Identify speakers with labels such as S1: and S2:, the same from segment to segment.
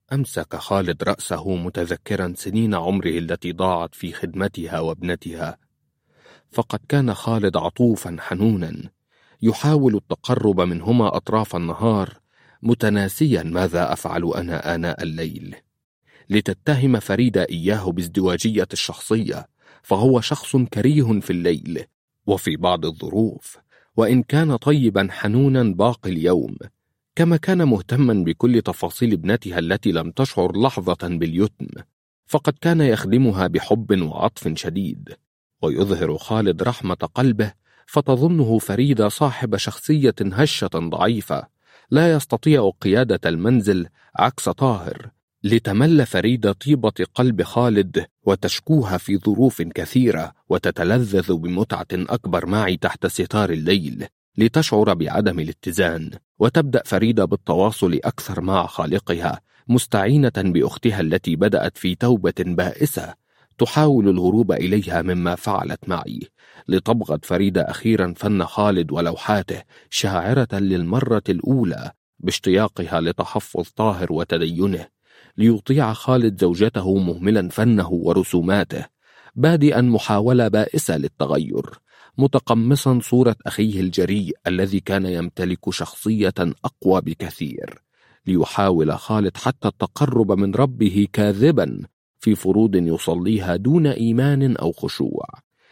S1: أمسك خالد رأسه متذكرا سنين عمره التي ضاعت في خدمتها وابنتها فقد كان خالد عطوفا حنونا يحاول التقرب منهما أطراف النهار متناسيا ماذا أفعل أنا آناء الليل لتتهم فريدة إياه بازدواجية الشخصية فهو شخص كريه في الليل وفي بعض الظروف وإن كان طيبا حنونا باقي اليوم كما كان مهتما بكل تفاصيل ابنتها التي لم تشعر لحظة باليتم فقد كان يخدمها بحب وعطف شديد ويظهر خالد رحمة قلبه فتظنه فريدة صاحب شخصية هشة ضعيفة لا يستطيع قيادة المنزل عكس طاهر لتمل فريدة طيبة قلب خالد وتشكوها في ظروف كثيرة وتتلذذ بمتعة أكبر معي تحت ستار الليل لتشعر بعدم الاتزان وتبدأ فريدة بالتواصل أكثر مع خالقها مستعينة بأختها التي بدأت في توبة بائسة تحاول الهروب إليها مما فعلت معي لتبغض فريدة أخيرا فن خالد ولوحاته شاعرة للمرة الأولى باشتياقها لتحفظ طاهر وتدينه ليطيع خالد زوجته مهملا فنه ورسوماته بادئا محاولة بائسة للتغير متقمصا صورة أخيه الجريء الذي كان يمتلك شخصية أقوى بكثير ليحاول خالد حتى التقرب من ربه كاذبا في فروض يصليها دون إيمان أو خشوع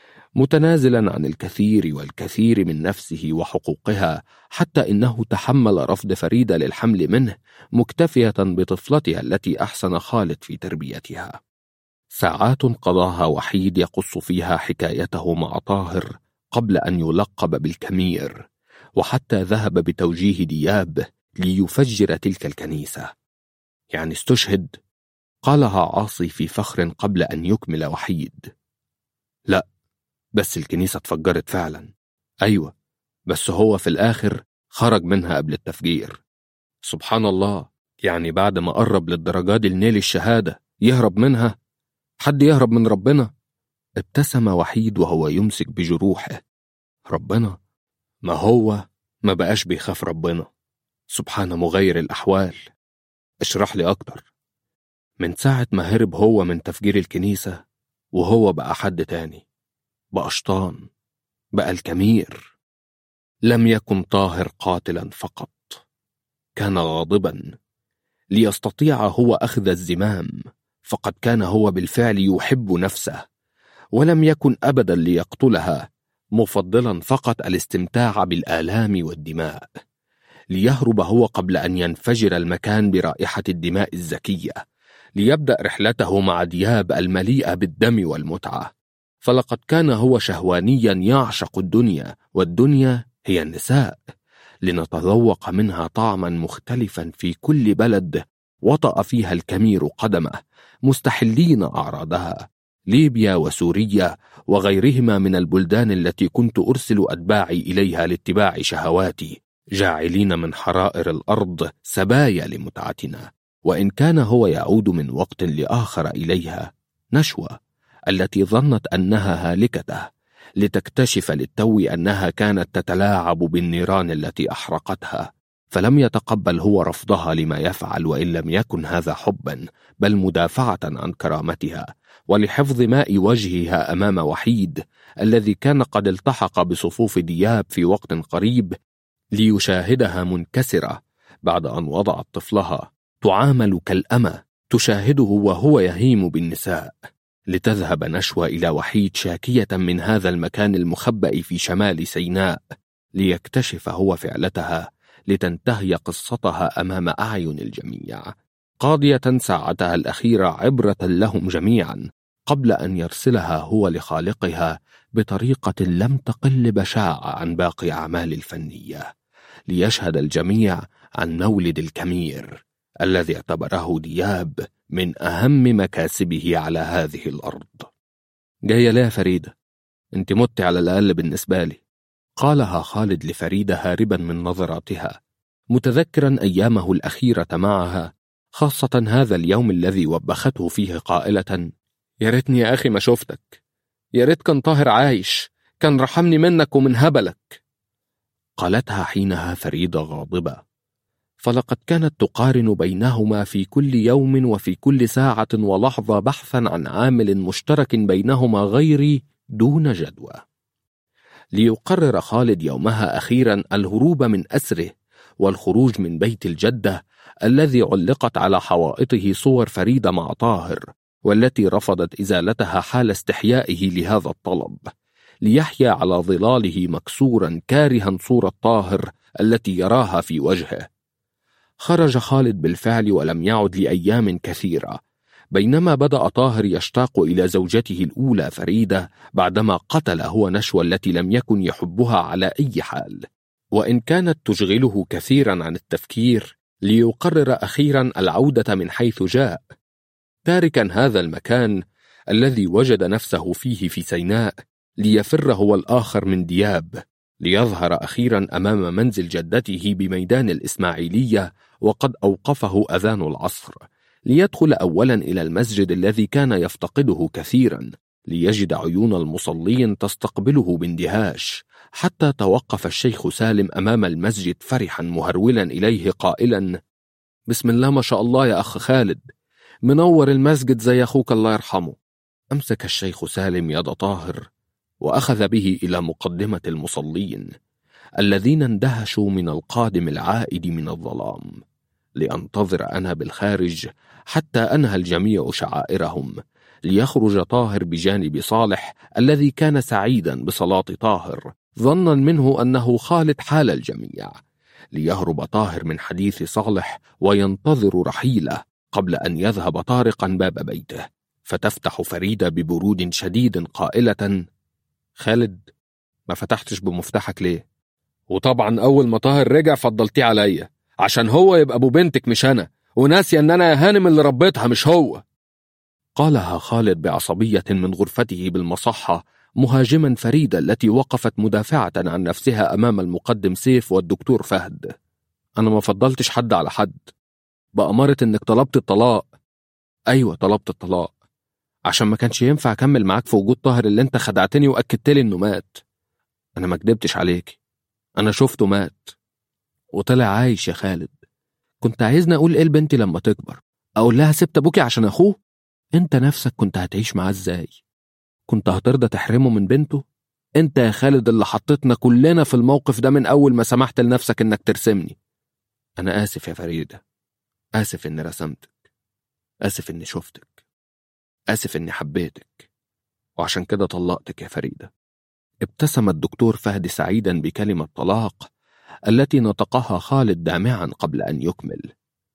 S1: متنازلا عن الكثير والكثير من نفسه وحقوقها حتى إنه تحمل رفض فريدة للحمل منه مكتفية بطفلتها التي أحسن خالد في تربيتها ساعات قضاها وحيد يقص فيها حكايته مع طاهر قبل أن يلقب بالكمير وحتى ذهب بتوجيه دياب ليفجر تلك الكنيسة يعني استشهد قالها عاصي في فخر قبل أن يكمل وحيد لا بس الكنيسة اتفجرت فعلا أيوة بس هو في الآخر خرج منها قبل التفجير سبحان الله يعني بعد ما قرب للدرجات دي لنيل الشهادة يهرب منها حد يهرب من ربنا ابتسم وحيد وهو يمسك بجروحه ربنا ما هو ما بقاش بيخاف ربنا سبحان مغير الأحوال اشرح لي أكتر من ساعة ما هرب هو من تفجير الكنيسة وهو بقى حد تاني بقى شطان بقى الكمير لم يكن طاهر قاتلا فقط كان غاضبا ليستطيع هو أخذ الزمام فقد كان هو بالفعل يحب نفسه ولم يكن أبدا ليقتلها مفضلا فقط الاستمتاع بالآلام والدماء ليهرب هو قبل أن ينفجر المكان برائحة الدماء الزكية ليبدأ رحلته مع دياب المليئة بالدم والمتعة فلقد كان هو شهوانيا يعشق الدنيا والدنيا هي النساء لنتذوق منها طعما مختلفا في كل بلد وطأ فيها الكمير قدمه مستحلين أعراضها ليبيا وسوريا وغيرهما من البلدان التي كنت أرسل أتباعي إليها لاتباع شهواتي جاعلين من حرائر الأرض سبايا لمتعتنا وإن كان هو يعود من وقت لآخر إليها نشوة التي ظنت أنها هالكته لتكتشف للتو أنها كانت تتلاعب بالنيران التي أحرقتها فلم يتقبل هو رفضها لما يفعل وإن لم يكن هذا حبا بل مدافعة عن كرامتها ولحفظ ماء وجهها أمام وحيد الذي كان قد التحق بصفوف دياب في وقت قريب ليشاهدها منكسرة بعد أن وضعت طفلها تعامل كالأمة تشاهده وهو يهيم بالنساء لتذهب نشوى إلى وحيد شاكية من هذا المكان المخبأ في شمال سيناء ليكتشف هو فعلتها لتنتهي قصتها أمام أعين الجميع قاضية ساعتها الأخيرة عبرة لهم جميعا قبل أن يرسلها هو لخالقها بطريقة لم تقل بشاعة عن باقي أعمال الفنية ليشهد الجميع عن مولد الكمير الذي اعتبره دياب من أهم مكاسبه على هذه الأرض جاية ليه فريدة انت مت على الأقل بالنسبة لي قالها خالد لفريدة هاربا من نظراتها متذكرا أيامه الأخيرة معها خاصة هذا اليوم الذي وبخته فيه قائلة يا ريتني يا أخي ما شفتك يا ريت كان طاهر عايش كان رحمني منك ومن هبلك قالتها حينها فريدة غاضبة فلقد كانت تقارن بينهما في كل يوم وفي كل ساعة ولحظة بحثا عن عامل مشترك بينهما غير دون جدوى ليقرر خالد يومها أخيرا الهروب من أسره والخروج من بيت الجدة الذي علقت على حوائطه صور فريدة مع طاهر والتي رفضت إزالتها حال استحيائه لهذا الطلب ليحيا على ظلاله مكسورا كارها صورة طاهر التي يراها في وجهه خرج خالد بالفعل ولم يعد لأيام كثيرة بينما بدأ طاهر يشتاق إلى زوجته الأولى فريدة بعدما قتل هو نشوى التي لم يكن يحبها على أي حال وإن كانت تشغله كثيرا عن التفكير ليقرر أخيرا العودة من حيث جاء تاركا هذا المكان الذي وجد نفسه فيه في سيناء ليفر هو الآخر من دياب ليظهر أخيرا أمام منزل جدته بميدان الإسماعيلية وقد أوقفه أذان العصر ليدخل أولا إلى المسجد الذي كان يفتقده كثيرا ليجد عيون المصلين تستقبله باندهاش حتى توقف الشيخ سالم أمام المسجد فرحا مهرولا إليه قائلا بسم الله ما شاء الله يا أخ خالد منور المسجد زي أخوك الله يرحمه أمسك الشيخ سالم يد طاهر وأخذ به إلى مقدمة المصلين الذين اندهشوا من القادم العائد من الظلام لأنتظر أنا بالخارج حتى أنهى الجميع شعائرهم ليخرج طاهر بجانب صالح الذي كان سعيدا بصلاة طاهر ظنا منه أنه خالد حال الجميع ليهرب طاهر من حديث صالح وينتظر رحيله قبل أن يذهب طارقا باب بيته فتفتح فريدة ببرود شديد قائلة خالد ما فتحتش بمفتاحك ليه وطبعا أول ما طاهر رجع فضلتيه عليا عشان هو يبقى أبو بنتك مش أنا وناسية أن أنا يا هانم اللي ربيتها مش هو قالها خالد بعصبية من غرفته بالمصحة مهاجما فريدة التي وقفت مدافعة عن نفسها أمام المقدم سيف والدكتور فهد أنا ما فضلتش حد على حد بأمارة إنك طلبت الطلاق أيوة طلبت الطلاق عشان ما كانش ينفع أكمل معاك في وجود طاهر اللي أنت خدعتني وأكدت لي إنه مات أنا ما كدبتش عليك أنا شفته مات وطلع عايش يا خالد كنت عايزني أقول إيه لبنتي لما تكبر أقول لها سبت أبوكي عشان أخوه أنت نفسك كنت هتعيش معاه إزاي كنت هترضى تحرمه من بنته أنت يا خالد اللي حطيتنا كلنا في الموقف ده من أول ما سمحت لنفسك إنك ترسمني أنا آسف يا فريدة آسف إني رسمتك آسف إني شفتك آسف إني حبيتك وعشان كده طلقتك يا فريدة ابتسم الدكتور فهد سعيدا بكلمة طلاق التي نطقها خالد دامعا قبل أن يكمل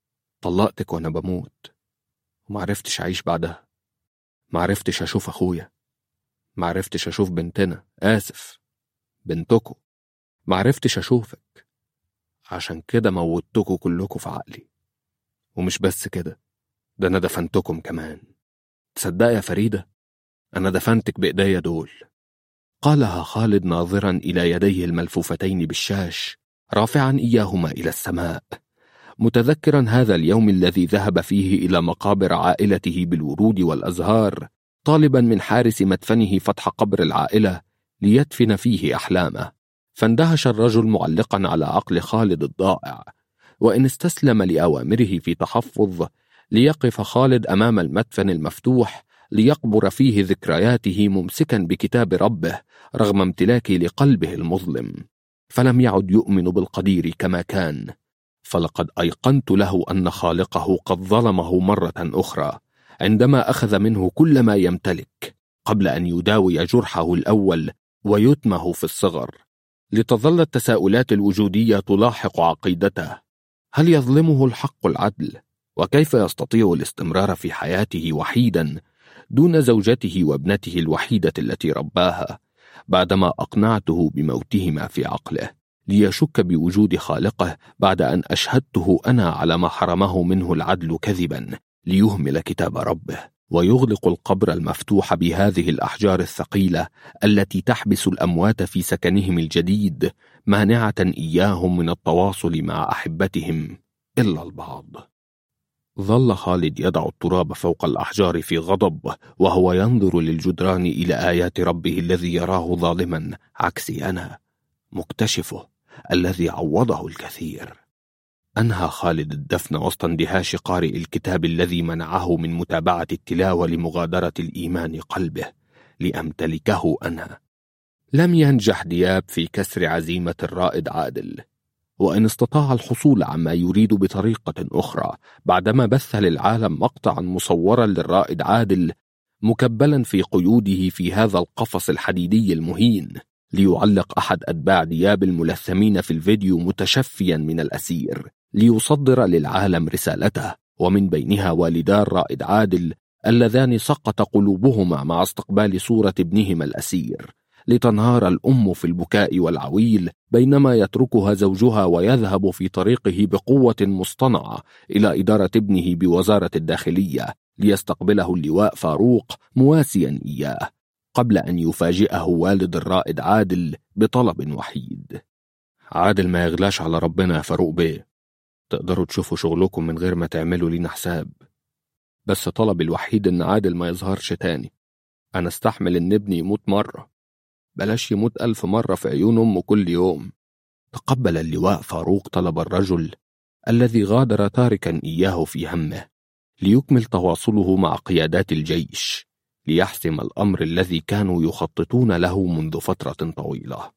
S1: طلقتك وأنا بموت ومعرفتش أعيش بعدها معرفتش أشوف أخويا معرفتش أشوف بنتنا آسف بنتكو معرفتش أشوفك عشان كده موتكوا كلكوا في عقلي ومش بس كده ده أنا دفنتكم كمان تصدق يا فريدة أنا دفنتك بإيديا دول قالها خالد ناظرا إلى يديه الملفوفتين بالشاش رافعا إياهما إلى السماء متذكرا هذا اليوم الذي ذهب فيه إلى مقابر عائلته بالورود والأزهار طالبا من حارس مدفنه فتح قبر العائلة ليدفن فيه أحلامه فاندهش الرجل معلقا على عقل خالد الضائع وإن استسلم لأوامره في تحفظ ليقف خالد أمام المدفن المفتوح ليقبر فيه ذكرياته ممسكا بكتاب ربه رغم امتلاك لقلبه المظلم فلم يعد يؤمن بالقدير كما كان فلقد أيقنت له أن خالقه قد ظلمه مرة أخرى عندما أخذ منه كل ما يمتلك قبل أن يداوي جرحه الأول ويتمه في الصغر لتظل التساؤلات الوجودية تلاحق عقيدته هل يظلمه الحق العدل؟ وكيف يستطيع الاستمرار في حياته وحيدا دون زوجته وابنته الوحيدة التي رباها بعدما أقنعته بموتهما في عقله ليشك بوجود خالقه بعد أن أشهدته أنا على ما حرمه منه العدل كذبا ليهمل كتاب ربه ويغلق القبر المفتوح بهذه الأحجار الثقيلة التي تحبس الأموات في سكنهم الجديد مانعة إياهم من التواصل مع أحبتهم إلا البعض ظل خالد يضع التراب فوق الأحجار في غضب وهو ينظر للجدران إلى آيات ربه الذي يراه ظالما عكسي أنا مكتشفه الذي عوضه الكثير أنهى خالد الدفن وسط اندهاش قارئ الكتاب الذي منعه من متابعة التلاوة لمغادرة الإيمان قلبه لأمتلكه أنا لم ينجح دياب في كسر عزيمة الرائد عادل وإن استطاع الحصول عما يريد بطريقة أخرى بعدما بث للعالم مقطعا مصورا للرائد عادل مكبلا في قيوده في هذا القفص الحديدي المهين ليعلق أحد أتباع دياب الملثمين في الفيديو متشفيا من الأسير ليصدر للعالم رسالته ومن بينها والدا الرائد عادل اللذان سقط قلوبهما مع استقبال صورة ابنهما الأسير لتنهار الأم في البكاء والعويل بينما يتركها زوجها ويذهب في طريقه بقوة مصطنعة إلى إدارة ابنه بوزارة الداخلية ليستقبله اللواء فاروق مواسيا إياه قبل أن يفاجئه والد الرائد عادل بطلب وحيد عادل ما يغلاش على ربنا يا فاروق بيه تقدروا تشوفوا شغلكم من غير ما تعملوا لينا حساب بس طلبي الوحيد إن عادل ما يظهرش تاني أنا استحمل إن ابني يموت مرة بلاش يموت ألف مرة في عيون أمه كل يوم تقبل اللواء فاروق طلب الرجل الذي غادر تاركا إياه في همه ليكمل تواصله مع قيادات الجيش ليحسم الأمر الذي كانوا يخططون له منذ فترة طويلة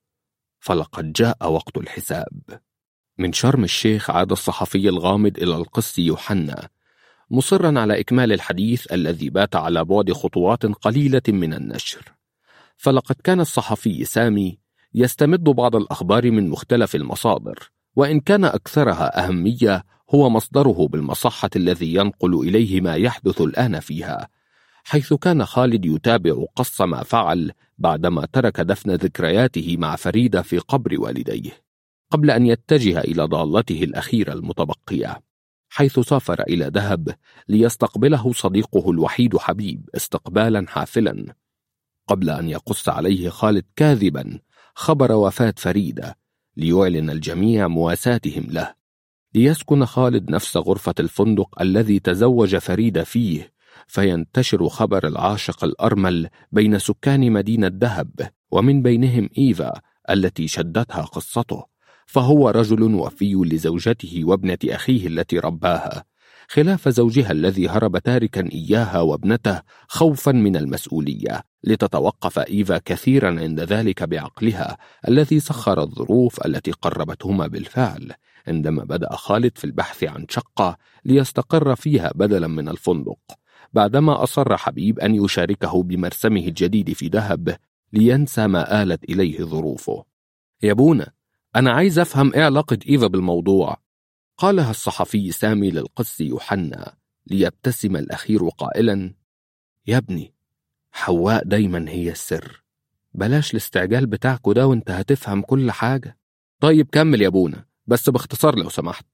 S1: فلقد جاء وقت الحساب من شرم الشيخ عاد الصحفي الغامض إلى القس يوحنا مصرا على إكمال الحديث الذي بات على بعد خطوات قليلة من النشر فلقد كان الصحفي سامي يستمد بعض الأخبار من مختلف المصادر وإن كان أكثرها أهمية هو مصدره بالمصحة الذي ينقل إليه ما يحدث الآن فيها حيث كان خالد يتابع قص ما فعل بعدما ترك دفن ذكرياته مع فريدة في قبر والديه قبل أن يتجه إلى ضالته الأخيرة المتبقية حيث سافر إلى دهب ليستقبله صديقه الوحيد حبيب استقبالا حافلا قبل أن يقص عليه خالد كاذبا خبر وفاة فريدة ليعلن الجميع مواساتهم له ليسكن خالد نفس غرفة الفندق الذي تزوج فريدة فيه فينتشر خبر العاشق الأرمل بين سكان مدينة دهب ومن بينهم إيفا التي شدتها قصته فهو رجل وفي لزوجته وابنة أخيه التي رباها خلاف زوجها الذي هرب تاركا إياها وابنته خوفا من المسؤولية لتتوقف إيفا كثيرا عند ذلك بعقلها الذي سخر الظروف التي قربتهما بالفعل عندما بدأ خالد في البحث عن شقة ليستقر فيها بدلا من الفندق بعدما أصر حبيب أن يشاركه بمرسمه الجديد في دهب لينسى ما آلت إليه ظروفه يا بونا أنا عايز أفهم إيه علاقة إيفا بالموضوع قالها الصحفي سامي للقس يوحنا ليبتسم الأخير قائلا يا ابني حواء دايما هي السر بلاش الاستعجال بتاعكو ده وانت هتفهم كل حاجة طيب كمل يا ابونا بس باختصار لو سمحت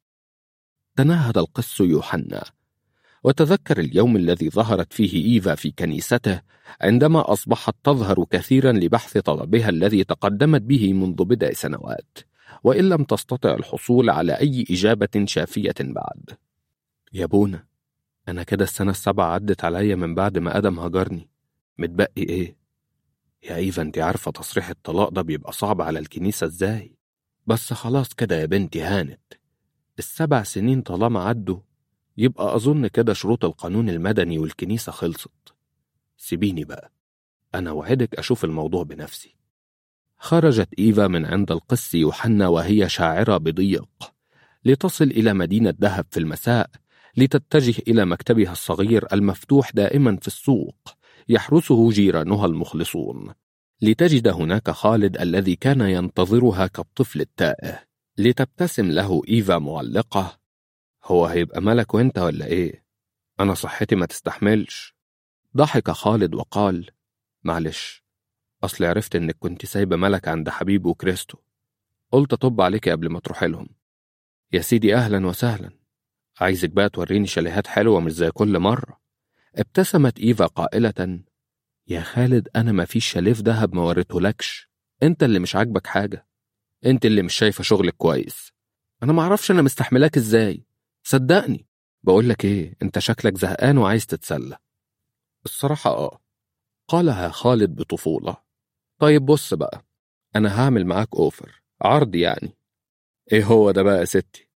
S1: تنهد القس يوحنا وتذكر اليوم الذي ظهرت فيه إيفا في كنيسته عندما أصبحت تظهر كثيرا لبحث طلبها الذي تقدمت به منذ بدء سنوات وإن لم تستطع الحصول على أي إجابة شافية بعد يا بونا أنا كده السنة السبعة عدت عليا من بعد ما آدم هجرني متبقي إيه؟ يا إيفا أنت عارفة تصريح الطلاق ده بيبقى صعب على الكنيسة إزاي؟ بس خلاص كده يا بنتي هانت السبع سنين طالما عدوا يبقى أظن كده شروط القانون المدني والكنيسة خلصت سيبيني بقى أنا وعدك أشوف الموضوع بنفسي خرجت إيفا من عند القس يوحنا وهي شاعرة بضيق لتصل إلى مدينة دهب في المساء لتتجه إلى مكتبها الصغير المفتوح دائما في السوق يحرسه جيرانها المخلصون لتجد هناك خالد الذي كان ينتظرها كالطفل التائه لتبتسم له إيفا معلقة هو هيبقى ملك وانت ولا ايه؟ أنا صحتي ما تستحملش ضحك خالد وقال معلش أصل عرفت إنك كنت سايبة ملك عند حبيب وكريستو قلت أطب عليك قبل ما تروحي لهم يا سيدي أهلا وسهلا عايزك بقى توريني شاليهات حلوة مش زي كل مرة ابتسمت إيفا قائلة يا خالد أنا ما فيش شاليه في دهب ما وريتهولكش أنت اللي مش عاجبك حاجة أنت اللي مش شايفة شغلك كويس أنا معرفش أنا مستحملاك إزاي صدقني بقولك إيه أنت شكلك زهقان وعايز تتسلى الصراحة آه قالها خالد بطفولة طيب بص بقى أنا هعمل معاك أوفر عرض يعني إيه هو ده بقى يا ستي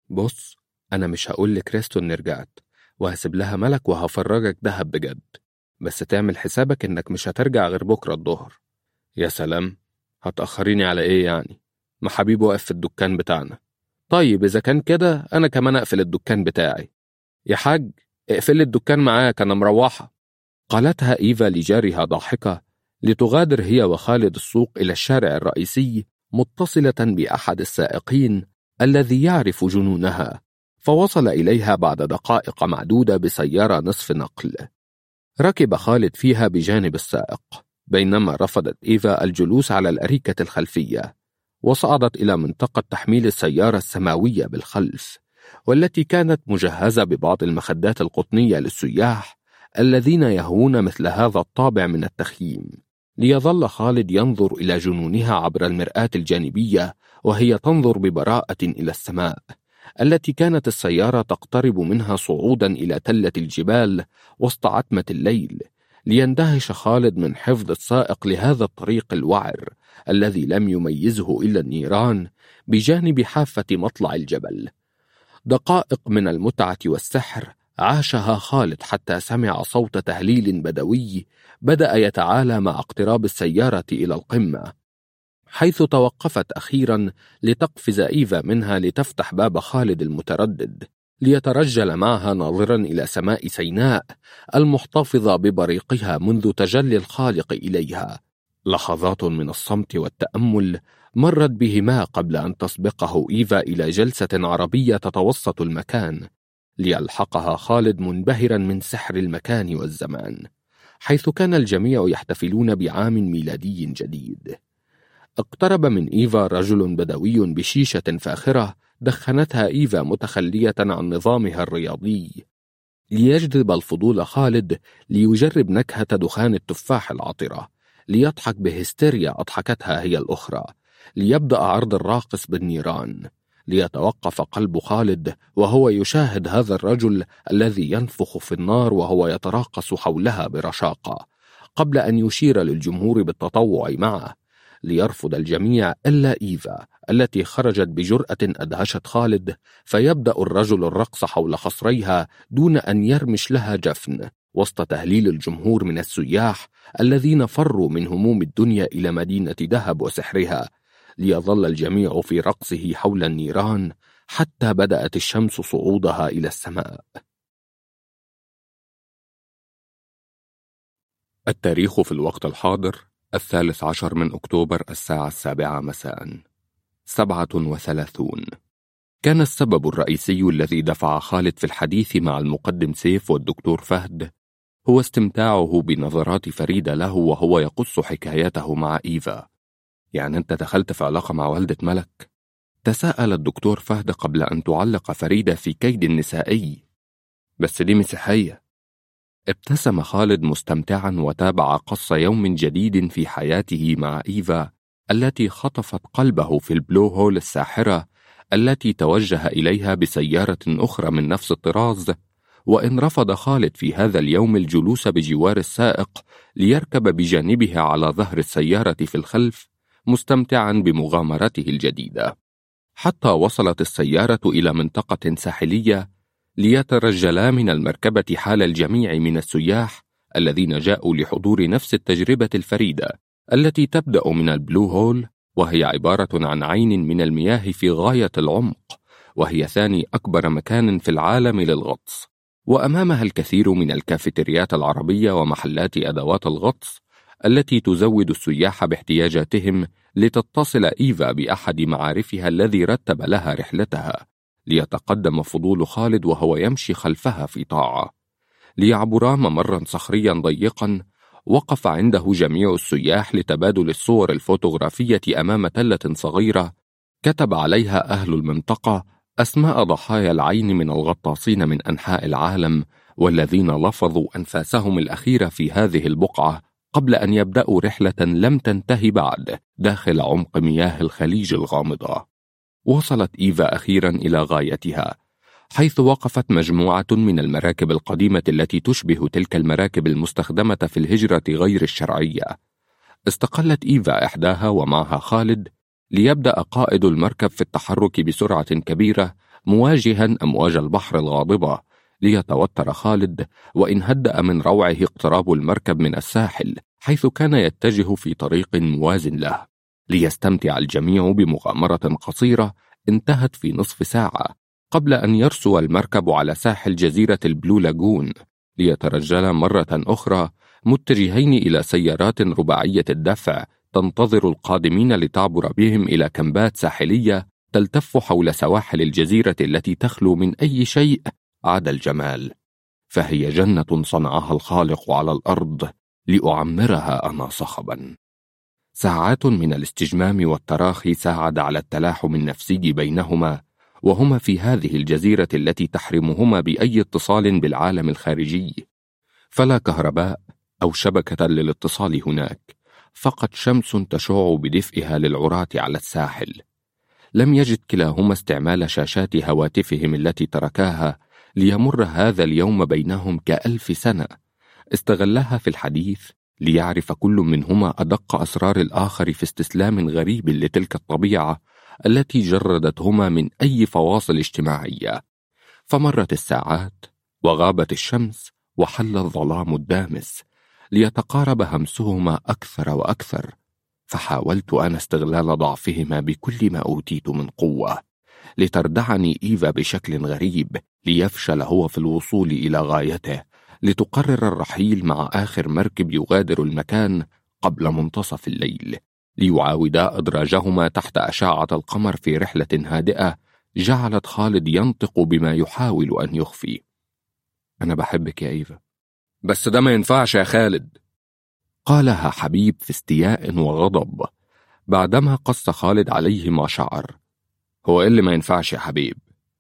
S1: بص أنا مش هقول لكريستو إني رجعت وهسيب لها ملك وهفرجك دهب بجد بس تعمل حسابك إنك مش هترجع غير بكرة الظهر يا سلام هتأخريني على إيه يعني؟ ما حبيبي واقف في الدكان بتاعنا طيب إذا كان كده أنا كمان أقفل الدكان بتاعي يا حاج اقفل لي الدكان معاك أنا مروحة قالتها إيفا لجارها ضاحكة لتغادر هي وخالد السوق إلى الشارع الرئيسي متصلة بأحد السائقين الذي يعرف جنونها فوصل إليها بعد دقائق معدودة بسيارة نصف نقل ركب خالد فيها بجانب السائق بينما رفضت إيفا الجلوس على الأريكة الخلفية وصعدت إلى منطقة تحميل السيارة السماوية بالخلف والتي كانت مجهزة ببعض المخدات القطنية للسياح الذين يهوون مثل هذا الطابع من التخييم ليظل خالد ينظر إلى جنونها عبر المرآة الجانبية وهي تنظر ببراءة إلى السماء التي كانت السيارة تقترب منها صعودا إلى تلة الجبال وسط عتمة الليل ليندهش خالد من حفظ السائق لهذا الطريق الوعر الذي لم يميزه إلا النيران بجانب حافة مطلع الجبل دقائق من المتعة والسحر عاشها خالد حتى سمع صوت تهليل بدوي بدأ يتعالى مع اقتراب السيارة إلى القمة حيث توقفت أخيرا لتقفز إيفا منها لتفتح باب خالد المتردد ليترجل معها ناظرا إلى سماء سيناء المحتفظة ببريقها منذ تجلي الخالق إليها لحظات من الصمت والتأمل مرت بهما قبل أن تسبقه إيفا إلى جلسة عربية تتوسط المكان ليلحقها خالد منبهرا من سحر المكان والزمان حيث كان الجميع يحتفلون بعام ميلادي جديد اقترب من إيفا رجل بدوي بشيشة فاخرة دخنتها إيفا متخلية عن نظامها الرياضي ليجذب الفضول خالد ليجرب نكهة دخان التفاح العطرة ليضحك بهستيريا أضحكتها هي الأخرى ليبدأ عرض الراقص بالنيران ليتوقف قلب خالد وهو يشاهد هذا الرجل الذي ينفخ في النار وهو يتراقص حولها برشاقة قبل أن يشير للجمهور بالتطوع معه ليرفض الجميع إلا إيفا التي خرجت بجرأة أدهشت خالد فيبدأ الرجل الرقص حول خصريها دون أن يرمش لها جفن وسط تهليل الجمهور من السياح الذين فروا من هموم الدنيا إلى مدينة دهب وسحرها ليظل الجميع في رقصه حول النيران حتى بدأت الشمس صعودها إلى السماء التاريخ في الوقت الحاضر الثالث عشر من أكتوبر الساعة السابعة مساء سبعة وثلاثون كان السبب الرئيسي الذي دفع خالد في الحديث مع المقدم سيف والدكتور فهد هو استمتاعه بنظرات فريدة له وهو يقص حكايته مع إيفا يعني أنت دخلت في علاقة مع والدة ملك؟ تساءل الدكتور فهد قبل أن تعلق فريدة في كيد نسائي بس دي مسيحية ابتسم خالد مستمتعا وتابع قص يوم جديد في حياته مع إيفا التي خطفت قلبه في البلو هول الساحرة التي توجه إليها بسيارة أخرى من نفس الطراز وإن رفض خالد في هذا اليوم الجلوس بجوار السائق ليركب بجانبها على ظهر السيارة في الخلف مستمتعا بمغامرته الجديدة حتى وصلت السيارة إلى منطقة ساحلية ليترجلا من المركبة حال الجميع من السياح الذين جاءوا لحضور نفس التجربة الفريدة التي تبدأ من البلو هول وهي عبارة عن عين من المياه في غاية العمق وهي ثاني أكبر مكان في العالم للغطس وأمامها الكثير من الكافيتريات العربية ومحلات أدوات الغطس التي تزود السياح باحتياجاتهم لتتصل إيفا بأحد معارفها الذي رتب لها رحلتها ليتقدم فضول خالد وهو يمشي خلفها في طاعة ليعبرا ممرا صخريا ضيقا وقف عنده جميع السياح لتبادل الصور الفوتوغرافية أمام تلة صغيرة كتب عليها أهل المنطقة أسماء ضحايا العين من الغطاسين من أنحاء العالم والذين لفظوا أنفاسهم الأخيرة في هذه البقعة قبل أن يبدأوا رحلة لم تنتهي بعد داخل عمق مياه الخليج الغامضة وصلت إيفا أخيرا إلى غايتها حيث وقفت مجموعة من المراكب القديمة التي تشبه تلك المراكب المستخدمة في الهجرة غير الشرعية استقلت إيفا إحداها ومعها خالد ليبدأ قائد المركب في التحرك بسرعة كبيرة مواجها أمواج البحر الغاضبة ليتوتر خالد وإن هدأ من روعه اقتراب المركب من الساحل حيث كان يتجه في طريق موازٍ له ليستمتع الجميع بمغامرة قصيرة انتهت في نصف ساعة قبل أن يرسو المركب على ساحل جزيرة البلو لاجون ليترجل مرة أخرى متجهين إلى سيارات رباعية الدفع تنتظر القادمين لتعبر بهم إلى كمبات ساحلية تلتف حول سواحل الجزيرة التي تخلو من أي شيء عدا الجمال فهي جنة صنعها الخالق على الأرض لأعمرها أنا صخبا ساعات من الاستجمام والتراخي ساعد على التلاحم النفسي بينهما وهما في هذه الجزيرة التي تحرمهما بأي اتصال بالعالم الخارجي فلا كهرباء أو شبكة للاتصال هناك فقط شمس تشع بدفئها للعراة على الساحل لم يجد كلاهما استعمال شاشات هواتفهم التي تركاها ليمر هذا اليوم بينهم كألف سنة استغلها في الحديث ليعرف كل منهما أدق أسرار الآخر في استسلام غريب لتلك الطبيعة التي جردتهما من أي فواصل اجتماعية فمرت الساعات وغابت الشمس وحل الظلام الدامس ليتقارب همسهما أكثر وأكثر فحاولت أنا استغلال ضعفهما بكل ما أوتيت من قوة لتردعني إيفا بشكل غريب ليفشل هو في الوصول إلى غايته لتقرر الرحيل مع آخر مركب يغادر المكان قبل منتصف الليل ليعاودا أدراجهما تحت أشعة القمر في رحلة هادئة جعلت خالد ينطق بما يحاول أن يخفي أنا بحبك يا إيفا بس ده ما ينفعش يا خالد قالها حبيب في استياء وغضب بعدما قص خالد عليه ما شعر هو إيه اللي ما ينفعش يا حبيب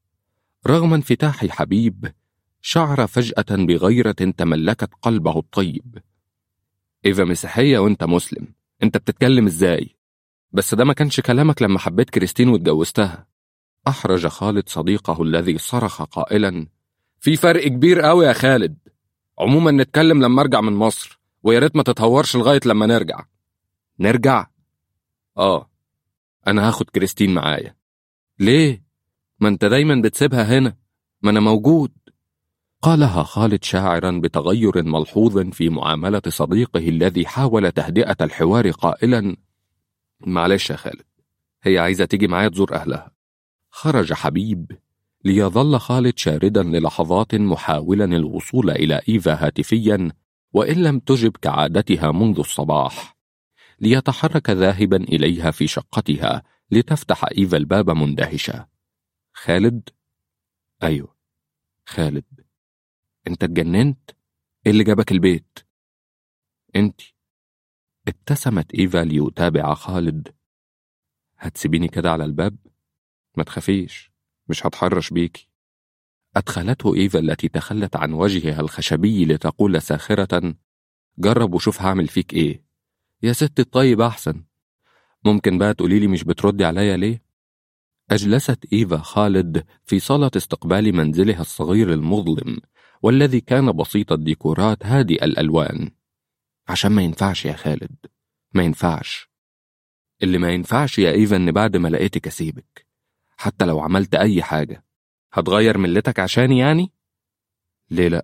S1: رغم انفتاح حبيب شعر فجأة بغيرة تملكت قلبه الطيب إيفا مسيحية وأنت مسلم أنت بتتكلم إزاي؟ بس ده ما كانش كلامك لما حبيت كريستين واتجوزتها أحرج خالد صديقه الذي صرخ قائلا في فرق كبير قوي يا خالد عموما نتكلم لما ارجع من مصر ويا ريت ما تتهورش لغايه لما نرجع نرجع اه انا هاخد كريستين معايا ليه ما انت دايما بتسيبها هنا ما انا موجود قالها خالد شاعرا بتغير ملحوظ في معامله صديقه الذي حاول تهدئه الحوار قائلا معلش يا خالد هي عايزه تيجي معايا تزور اهلها خرج حبيب ليظل خالد شاردا للحظات محاولا الوصول إلى إيفا هاتفيا وإن لم تجب كعادتها منذ الصباح ليتحرك ذاهبا إليها في شقتها لتفتح إيفا الباب مندهشة خالد؟ أيوه خالد أنت اتجننت؟ إيه اللي جابك البيت؟ أنت ابتسمت إيفا ليتابع خالد هتسيبيني كده على الباب؟ ما تخافيش مش هتحرش بيكي أدخلته إيفا التي تخلت عن وجهها الخشبي لتقول ساخرة جرب وشوف هعمل فيك إيه يا ست الطيب أحسن ممكن بقى تقوليلي مش بتردي عليا ليه؟ أجلست إيفا خالد في صالة استقبال منزلها الصغير المظلم والذي كان بسيط الديكورات هادئ الألوان عشان ما ينفعش يا خالد ما ينفعش اللي ما ينفعش يا إيفا إن بعد ما لقيتك أسيبك حتى لو عملت أي حاجة هتغير ملتك عشاني يعني؟ ليه لأ؟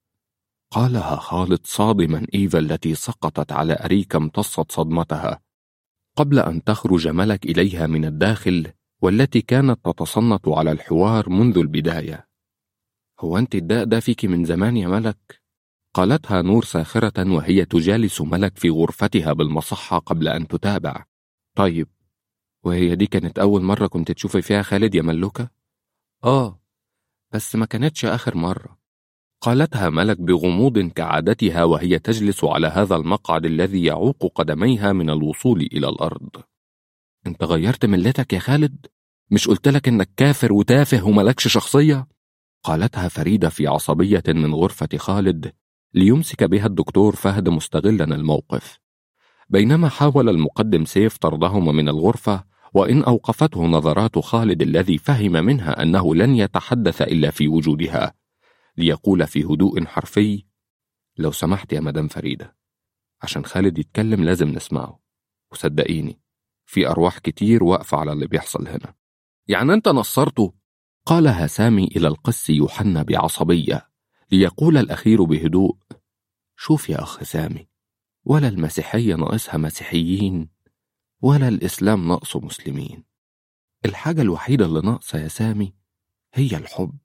S1: قالها خالد صادما إيفا التي سقطت على أريكة امتصت صدمتها قبل أن تخرج ملك إليها من الداخل والتي كانت تتصنت على الحوار منذ البداية هو أنت الداء ده فيك من زمان يا ملك؟ قالتها نور ساخرة وهي تجالس ملك في غرفتها بالمصحة قبل أن تتابع طيب وهي دي كانت أول مرة كنت تشوفي فيها خالد يا ملوكة؟ آه بس ما كانتش آخر مرة قالتها ملك بغموض كعادتها وهي تجلس على هذا المقعد الذي يعوق قدميها من الوصول إلى الأرض أنت غيرت ملتك يا خالد؟ مش قلت لك إنك كافر وتافه وملكش شخصية؟ قالتها فريدة في عصبية من غرفة خالد ليمسك بها الدكتور فهد مستغلا الموقف بينما حاول المقدم سيف طردهما من الغرفة وإن أوقفته نظرات خالد الذي فهم منها أنه لن يتحدث إلا في وجودها ليقول في هدوء حرفي لو سمحت يا مدام فريدة عشان خالد يتكلم لازم نسمعه وصدقيني في أرواح كتير واقفة على اللي بيحصل هنا يعني أنت نصرته قالها سامي إلى القس يوحنا بعصبية ليقول الأخير بهدوء شوف يا أخ سامي ولا المسيحية ناقصها مسيحيين ولا الإسلام ناقصه مسلمين الحاجة الوحيدة اللي ناقصة يا سامي هي الحب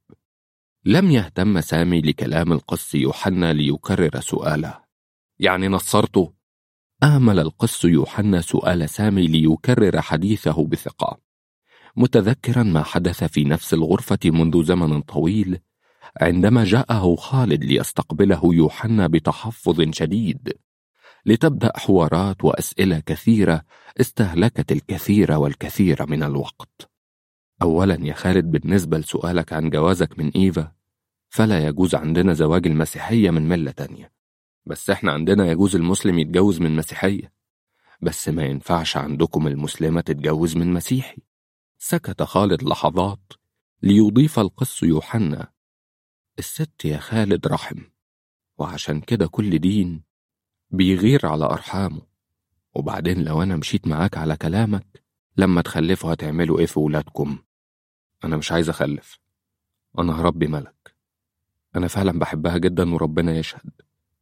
S1: لم يهتم سامي لكلام القس يوحنا ليكرر سؤاله يعني نصرته آمل القس يوحنا سؤال سامي ليكرر حديثه بثقة متذكرا ما حدث في نفس الغرفة منذ زمن طويل عندما جاءه خالد ليستقبله يوحنا بتحفظ شديد لتبدأ حوارات وأسئلة كثيرة استهلكت الكثير والكثير من الوقت أولا يا خالد بالنسبة لسؤالك عن جوازك من إيفا فلا يجوز عندنا زواج المسيحية من ملة تانية بس احنا عندنا يجوز المسلم يتجوز من مسيحية بس ما ينفعش عندكم المسلمة تتجوز من مسيحي سكت خالد لحظات ليضيف القس يوحنا الست يا خالد رحم وعشان كده كل دين بيغير على أرحامه وبعدين لو أنا مشيت معاك على كلامك لما تخلفوا هتعملوا إيه في ولادكم أنا مش عايز أخلف أنا هربي ملك أنا فعلا بحبها جدا وربنا يشهد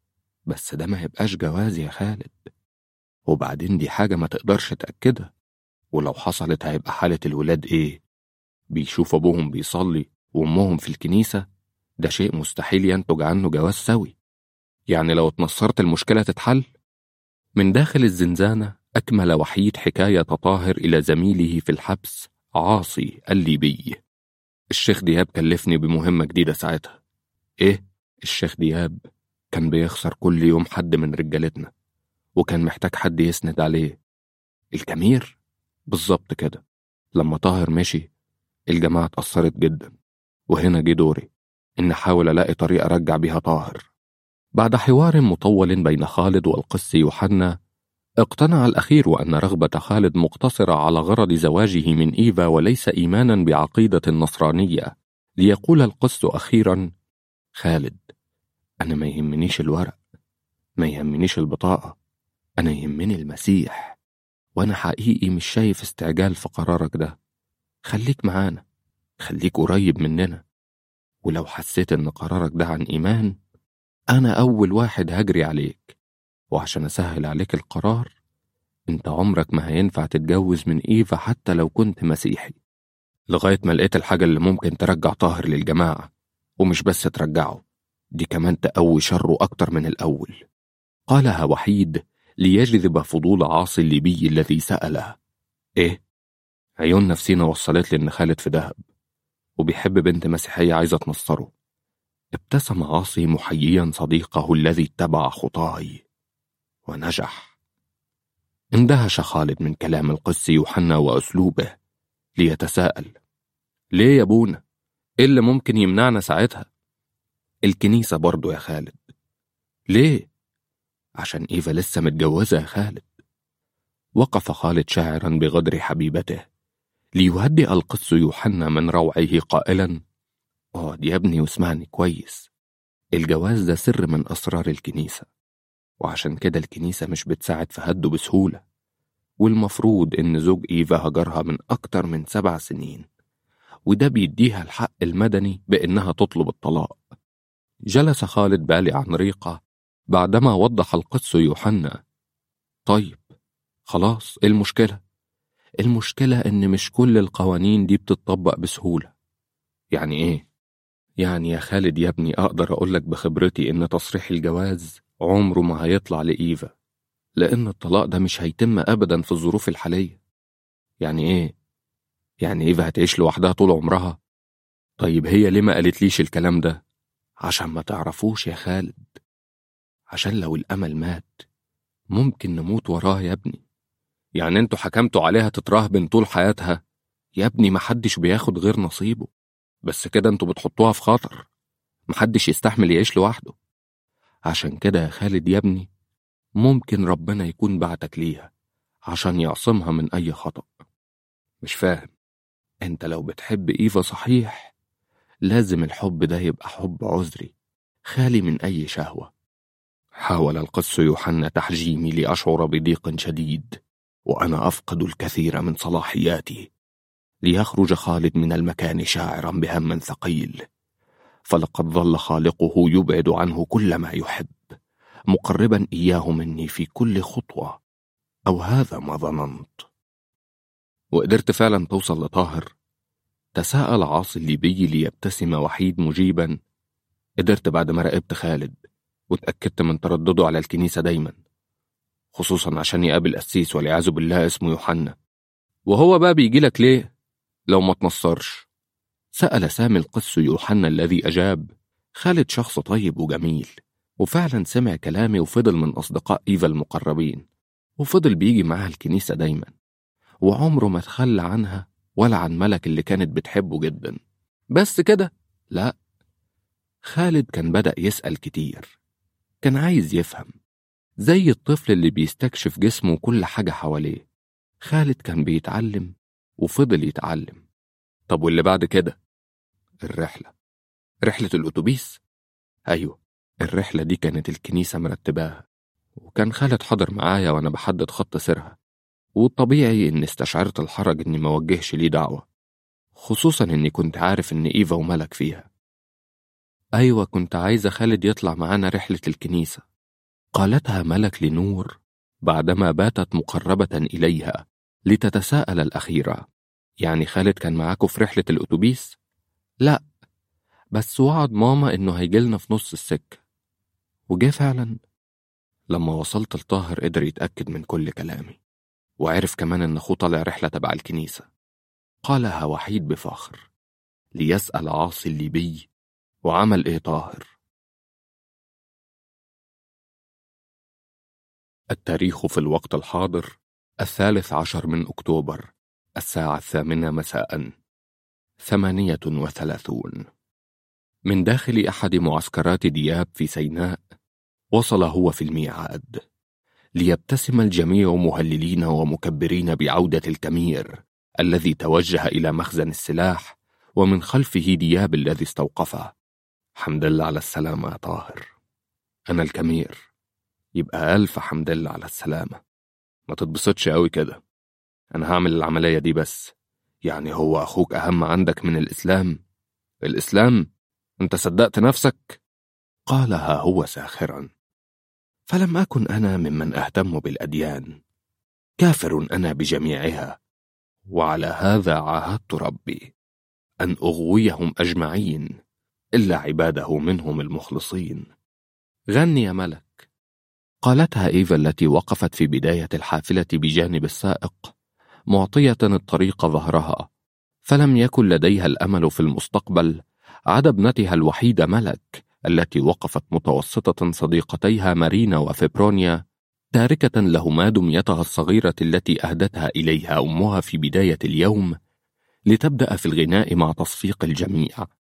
S1: بس ده ما يبقاش جواز يا خالد وبعدين دي حاجة ما تقدرش تأكدها ولو حصلت هيبقى حالة الولاد إيه بيشوف أبوهم بيصلي وأمهم في الكنيسة ده شيء مستحيل ينتج عنه جواز سوي يعني لو اتنصرت المشكلة تتحل من داخل الزنزانة أكمل وحيد حكاية طاهر إلى زميله في الحبس عاصي الليبي الشيخ دياب كلفني بمهمة جديدة ساعتها إيه؟ الشيخ دياب كان بيخسر كل يوم حد من رجالتنا وكان محتاج حد يسند عليه الكمير؟ بالظبط كده لما طاهر مشي الجماعة اتأثرت جدا وهنا جه دوري إن أحاول ألاقي طريقة أرجع بيها طاهر بعد حوار مطول بين خالد والقس يوحنا اقتنع الأخير أن رغبة خالد مقتصرة على غرض زواجه من إيفا وليس إيمانا بعقيدة النصرانية ليقول القس أخيرا خالد أنا ما يهمنيش الورق ما يهمنيش البطاقة أنا يهمني المسيح وأنا حقيقي مش شايف استعجال في قرارك ده خليك معانا خليك قريب مننا ولو حسيت إن قرارك ده عن إيمان أنا أول واحد هجري عليك وعشان أسهل عليك القرار أنت عمرك ما هينفع تتجوز من إيفا حتى لو كنت مسيحي لغاية ما لقيت الحاجة اللي ممكن ترجع طاهر للجماعة ومش بس ترجعه دي كمان تقوي شره أكتر من الأول قالها وحيد ليجذب فضول عاصي الليبي الذي سأله إيه؟ عيون نفسينا وصلت لي إن خالد في دهب وبيحب بنت مسيحية عايزة تنصره ابتسم عاصي محييا صديقه الذي اتبع خطاي ونجح اندهش خالد من كلام القس يوحنا وأسلوبه ليتساءل ليه يا ابونا؟ ايه اللي ممكن يمنعنا ساعتها؟ الكنيسة برضو يا خالد ليه؟ عشان إيفا لسه متجوزة يا خالد وقف خالد شاعرا بغدر حبيبته ليهدئ القس يوحنا من روعه قائلا اقعد يا ابني واسمعني كويس الجواز ده سر من أسرار الكنيسة وعشان كده الكنيسة مش بتساعد في هده بسهولة والمفروض إن زوج إيفا هجرها من أكتر من سبع سنين وده بيديها الحق المدني بإنها تطلب الطلاق جلس خالد بالي عن ريقة بعدما وضح القدس يوحنا طيب خلاص إيه المشكلة المشكلة إن مش كل القوانين دي بتطبق بسهولة يعني إيه؟ يعني يا خالد يا ابني أقدر أقولك بخبرتي إن تصريح الجواز عمره ما هيطلع لإيفا لأن الطلاق ده مش هيتم أبدا في الظروف الحالية يعني إيه؟ يعني إيفا هتعيش لوحدها طول عمرها؟ طيب هي ليه ما قالتليش الكلام ده؟ عشان ما تعرفوش يا خالد عشان لو الأمل مات ممكن نموت وراه يا ابني يعني انتوا حكمتوا عليها تترهبن طول حياتها يا ابني محدش بياخد غير نصيبه بس كده انتوا بتحطوها في خطر محدش يستحمل يعيش لوحده عشان كده يا خالد يا ابني ممكن ربنا يكون بعتك ليها عشان يعصمها من أي خطأ مش فاهم انت لو بتحب إيفا صحيح لازم الحب ده يبقى حب عذري خالي من أي شهوة حاول القس يوحنا تحجيمي لأشعر بضيق شديد وأنا أفقد الكثير من صلاحياتي ليخرج خالد من المكان شاعرا بهم ثقيل فلقد ظل خالقه يبعد عنه كل ما يحب مقربا إياه مني في كل خطوة أو هذا ما ظننت وقدرت فعلا توصل لطاهر تساءل عاصي الليبي ليبتسم وحيد مجيبا قدرت بعد ما راقبت خالد وتأكدت من تردده على الكنيسة دايما خصوصا عشان يقابل قسيس والعياذ بالله اسمه يوحنا وهو بقى بيجي لك ليه لو ما تنصرش سأل سامي القس يوحنا الذي أجاب خالد شخص طيب وجميل وفعلا سمع كلامي وفضل من أصدقاء إيفا المقربين وفضل بيجي معاها الكنيسة دايما وعمره ما تخلى عنها ولا عن ملك اللي كانت بتحبه جدا بس كده لا خالد كان بدأ يسأل كتير كان عايز يفهم زي الطفل اللي بيستكشف جسمه وكل حاجة حواليه خالد كان بيتعلم وفضل يتعلم طب واللي بعد كده الرحلة رحلة الأتوبيس أيوة الرحلة دي كانت الكنيسة مرتباها وكان خالد حضر معايا وأنا بحدد خط سيرها والطبيعي إني استشعرت الحرج إني ما وجهش ليه دعوة خصوصا إني كنت عارف إن إيفا وملك فيها أيوة كنت عايزة خالد يطلع معانا رحلة الكنيسة قالتها ملك لنور بعدما باتت مقربة إليها لتتساءل الأخيرة يعني خالد كان معاكوا في رحلة الأتوبيس؟ لا بس وعد ماما إنه هيجيلنا في نص السكة وجه فعلا لما وصلت لطاهر قدر يتأكد من كل كلامي وعرف كمان إن أخوه طالع رحلة تبع الكنيسة قالها وحيد بفخر ليسأل عاصي الليبي وعمل إيه طاهر التاريخ في الوقت الحاضر الثالث عشر من أكتوبر الساعة الثامنة مساء ثمانية وثلاثون من داخل أحد معسكرات دياب في سيناء وصل هو في الميعاد ليبتسم الجميع مهللين ومكبرين بعودة الكمير الذي توجه إلى مخزن السلاح ومن خلفه دياب الذي استوقفه حمد الله على السلامة يا طاهر أنا الكمير يبقى ألف حمد لله على السلامة ما تتبسطش قوي كده أنا هعمل العملية دي بس يعني هو أخوك أهم عندك من الإسلام الإسلام أنت صدقت نفسك قالها هو ساخرا فلم أكن أنا ممن أهتم بالأديان كافر أنا بجميعها وعلى هذا عاهدت ربي أن أغويهم أجمعين إلا عباده منهم المخلصين غني يا ملك قالتها إيفا التي وقفت في بداية الحافلة بجانب السائق معطية الطريق ظهرها فلم يكن لديها الأمل في المستقبل عدا ابنتها الوحيدة ملك التي وقفت متوسطة صديقتيها مارينا وفيبرونيا تاركة لهما دميتها الصغيرة التي أهدتها إليها أمها في بداية اليوم لتبدأ في الغناء مع تصفيق الجميع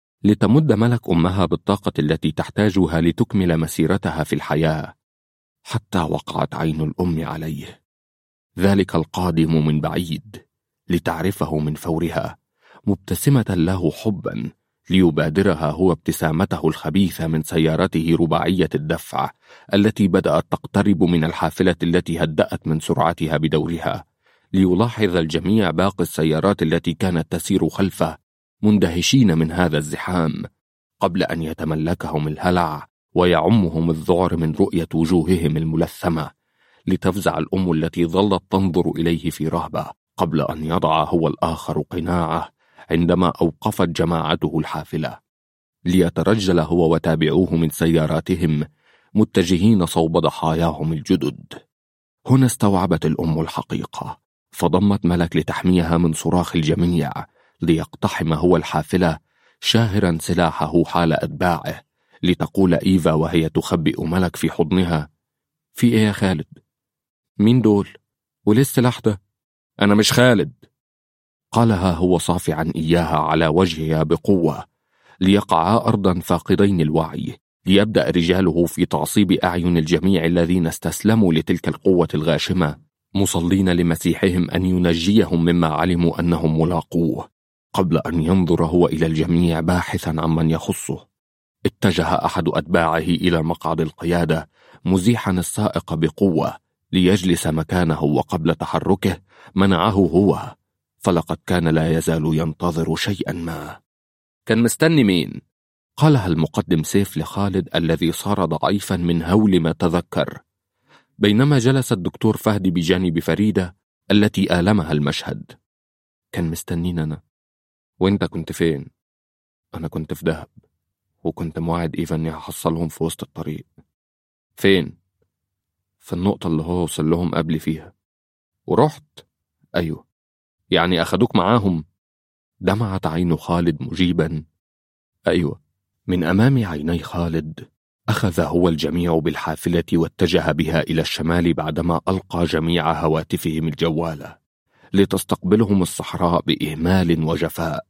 S1: لتمد ملك أمها بالطاقة التي تحتاجها لتكمل مسيرتها في الحياة حتى وقعت عين الأم عليه ذلك القادم من بعيد لتعرفه من فورها مبتسمة له حبا ليبادرها هو ابتسامته الخبيثة من سيارته رباعية الدفع التي بدأت تقترب من الحافلة التي هدأت من سرعتها بدورها ليلاحظ الجميع باقي السيارات التي كانت تسير خلفه مندهشين من هذا الزحام قبل أن يتملكهم الهلع ويعمهم الذعر من رؤية وجوههم الملثمة لتفزع الأم التي ظلت تنظر إليه في رهبة قبل أن يضع هو الآخر قناعه عندما أوقفت جماعته الحافلة ليترجل هو وتابعوه من سياراتهم متجهين صوب ضحاياهم الجدد هنا استوعبت الأم الحقيقة فضمت ملك لتحميها من صراخ الجميع ليقتحم هو الحافلة شاهرا سلاحه حال أتباعه لتقول إيفا وهي تخبئ ملك في حضنها في إيه يا خالد؟ مين دول؟ وليه السلاح ده؟ أنا مش خالد قالها هو صافعا إياها على وجهها بقوة ليقعا أرضا فاقدين الوعي ليبدأ رجاله في تعصيب أعين الجميع الذين استسلموا لتلك القوة الغاشمة مصلين لمسيحهم أن ينجيهم مما علموا أنهم ملاقوه قبل أن ينظر هو إلى الجميع باحثا عمن يخصه اتجه أحد أتباعه إلى مقعد القيادة مزيحا السائق بقوة ليجلس مكانه وقبل تحركه منعه هو فلقد كان لا يزال ينتظر شيئا ما كان مستني مين؟ قالها المقدم سيف لخالد الذي صار ضعيفا من هول ما تذكر بينما جلس الدكتور فهدي بجانب فريدة التي آلمها المشهد كان مستنيننا وانت كنت فين؟ أنا كنت في دهب وكنت موعد إيفا إني هحصلهم في وسط الطريق فين؟ في النقطة اللي هو وصل لهم قبلي فيها ورحت؟ أيوه يعني أخدوك معاهم؟ دمعت عين خالد مجيبا أيوه من أمام عيني خالد أخذ هو الجميع بالحافلة واتجه بها إلى الشمال بعدما ألقى جميع هواتفهم الجوالة لتستقبلهم الصحراء بإهمال وجفاء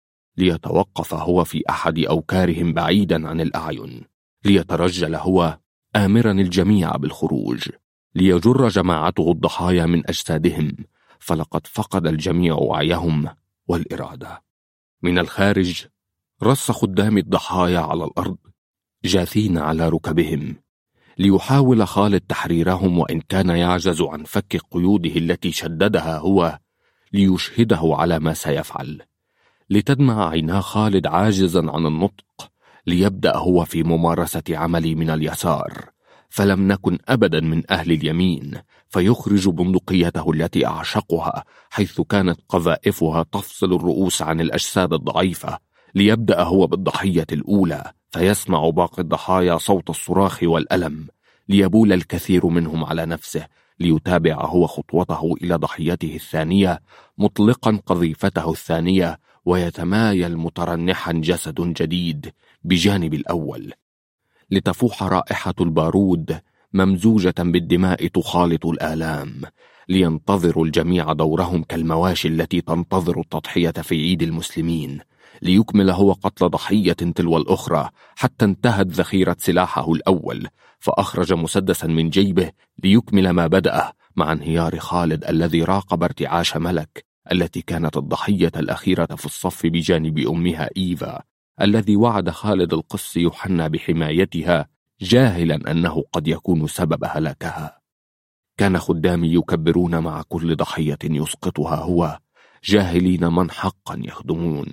S1: ليتوقف هو في أحد أوكارهم بعيدا عن الأعين ليترجل هو آمرا الجميع بالخروج ليجر جماعته الضحايا من أجسادهم فلقد فقد الجميع وعيهم والإرادة من الخارج رص خدام الضحايا على الأرض جاثين على ركبهم ليحاول خالد تحريرهم وإن كان يعجز عن فك قيوده التي شددها هو ليشهده على ما سيفعل لتدمع عينا خالد عاجزا عن النطق ليبدأ هو في ممارسة عملي من اليسار فلم نكن أبدا من أهل اليمين فيخرج بندقيته التي أعشقها حيث كانت قذائفها تفصل الرؤوس عن الأجساد الضعيفة ليبدأ هو بالضحية الأولى فيسمع باقي الضحايا صوت الصراخ والألم ليبول الكثير منهم على نفسه ليتابع هو خطوته إلى ضحيته الثانية مطلقا قذيفته الثانية ويتمايل مترنحا جسد جديد بجانب الأول لتفوح رائحة البارود ممزوجة بالدماء تخالط الآلام لينتظروا الجميع دورهم كالمواشي التي تنتظر التضحية في عيد المسلمين ليكمل هو قتل ضحية تلو الأخرى حتى انتهت ذخيرة سلاحه الأول فأخرج مسدسا من جيبه ليكمل ما بدأه مع انهيار خالد الذي راقب ارتعاش ملك التي كانت الضحية الأخيرة في الصف بجانب أمها إيفا الذي وعد خالد القس يوحنا بحمايتها جاهلا أنه قد يكون سبب هلاكها كان خدامي يكبرون مع كل ضحية يسقطها هو جاهلين من حقا يخدمون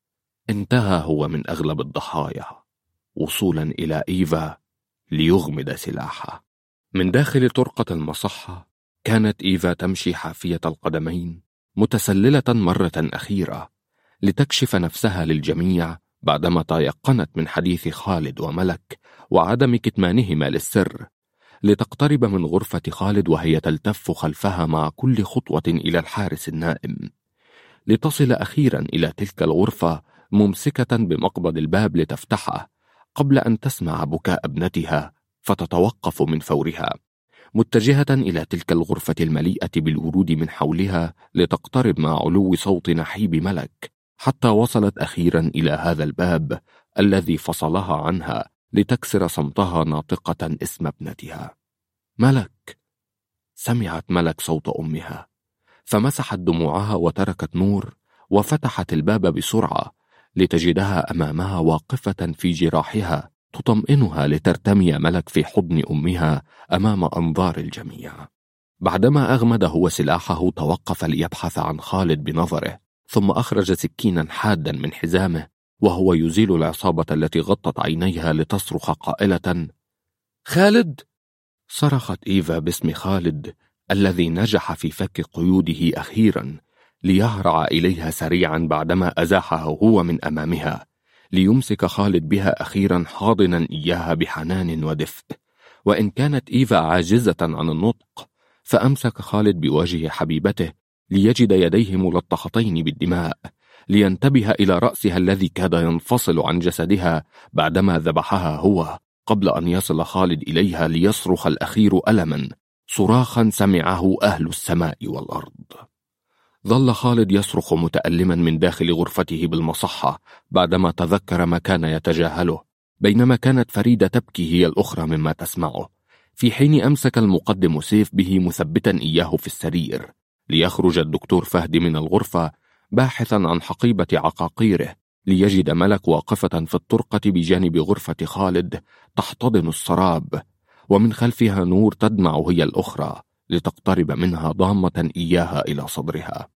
S1: انتهى هو من أغلب الضحايا وصولا إلى إيفا ليغمد سلاحه من داخل طرقة المصحة كانت إيفا تمشي حافية القدمين متسللة مرة أخيرة لتكشف نفسها للجميع بعدما تيقنت من حديث خالد وملك وعدم كتمانهما للسر لتقترب من غرفة خالد وهي تلتف خلفها مع كل خطوة إلى الحارس النائم لتصل أخيرا إلى تلك الغرفة ممسكة بمقبض الباب لتفتحه قبل أن تسمع بكاء ابنتها فتتوقف من فورها متجهة إلى تلك الغرفة المليئة بالورود من حولها لتقترب مع علو صوت نحيب ملك حتى وصلت أخيرا إلى هذا الباب الذي فصلها عنها لتكسر صمتها ناطقة اسم ابنتها ملك سمعت ملك صوت أمها فمسحت دموعها وتركت نور وفتحت الباب بسرعة لتجدها أمامها واقفة في جراحها تطمئنها لترتمي ملك في حضن أمها أمام أنظار الجميع بعدما أغمد هو سلاحه توقف ليبحث عن خالد بنظره ثم أخرج سكينا حادا من حزامه وهو يزيل العصابة التي غطت عينيها لتصرخ قائلة خالد صرخت إيفا باسم خالد الذي نجح في فك قيوده أخيرا ليهرع إليها سريعا بعدما أزاحه هو من أمامها ليمسك خالد بها أخيرا حاضنا إياها بحنان ودفء وإن كانت إيفا عاجزة عن النطق فأمسك خالد بوجه حبيبته ليجد يديه ملطختين بالدماء لينتبه إلى رأسها الذي كاد ينفصل عن جسدها بعدما ذبحها هو قبل أن يصل خالد إليها ليصرخ الأخير ألما صراخا سمعه أهل السماء والأرض ظل خالد يصرخ متألما من داخل غرفته بالمصحة بعدما تذكر ما كان يتجاهله بينما كانت فريدة تبكي هي الأخرى مما تسمعه في حين أمسك المقدم سيف به مثبتا إياه في السرير ليخرج الدكتور فهد من الغرفة باحثا عن حقيبة عقاقيره ليجد ملك واقفة في الطرقة بجانب غرفة خالد تحتضن السراب ومن خلفها نور تدمع هي الأخرى لتقترب منها ضامة إياها إلى صدرها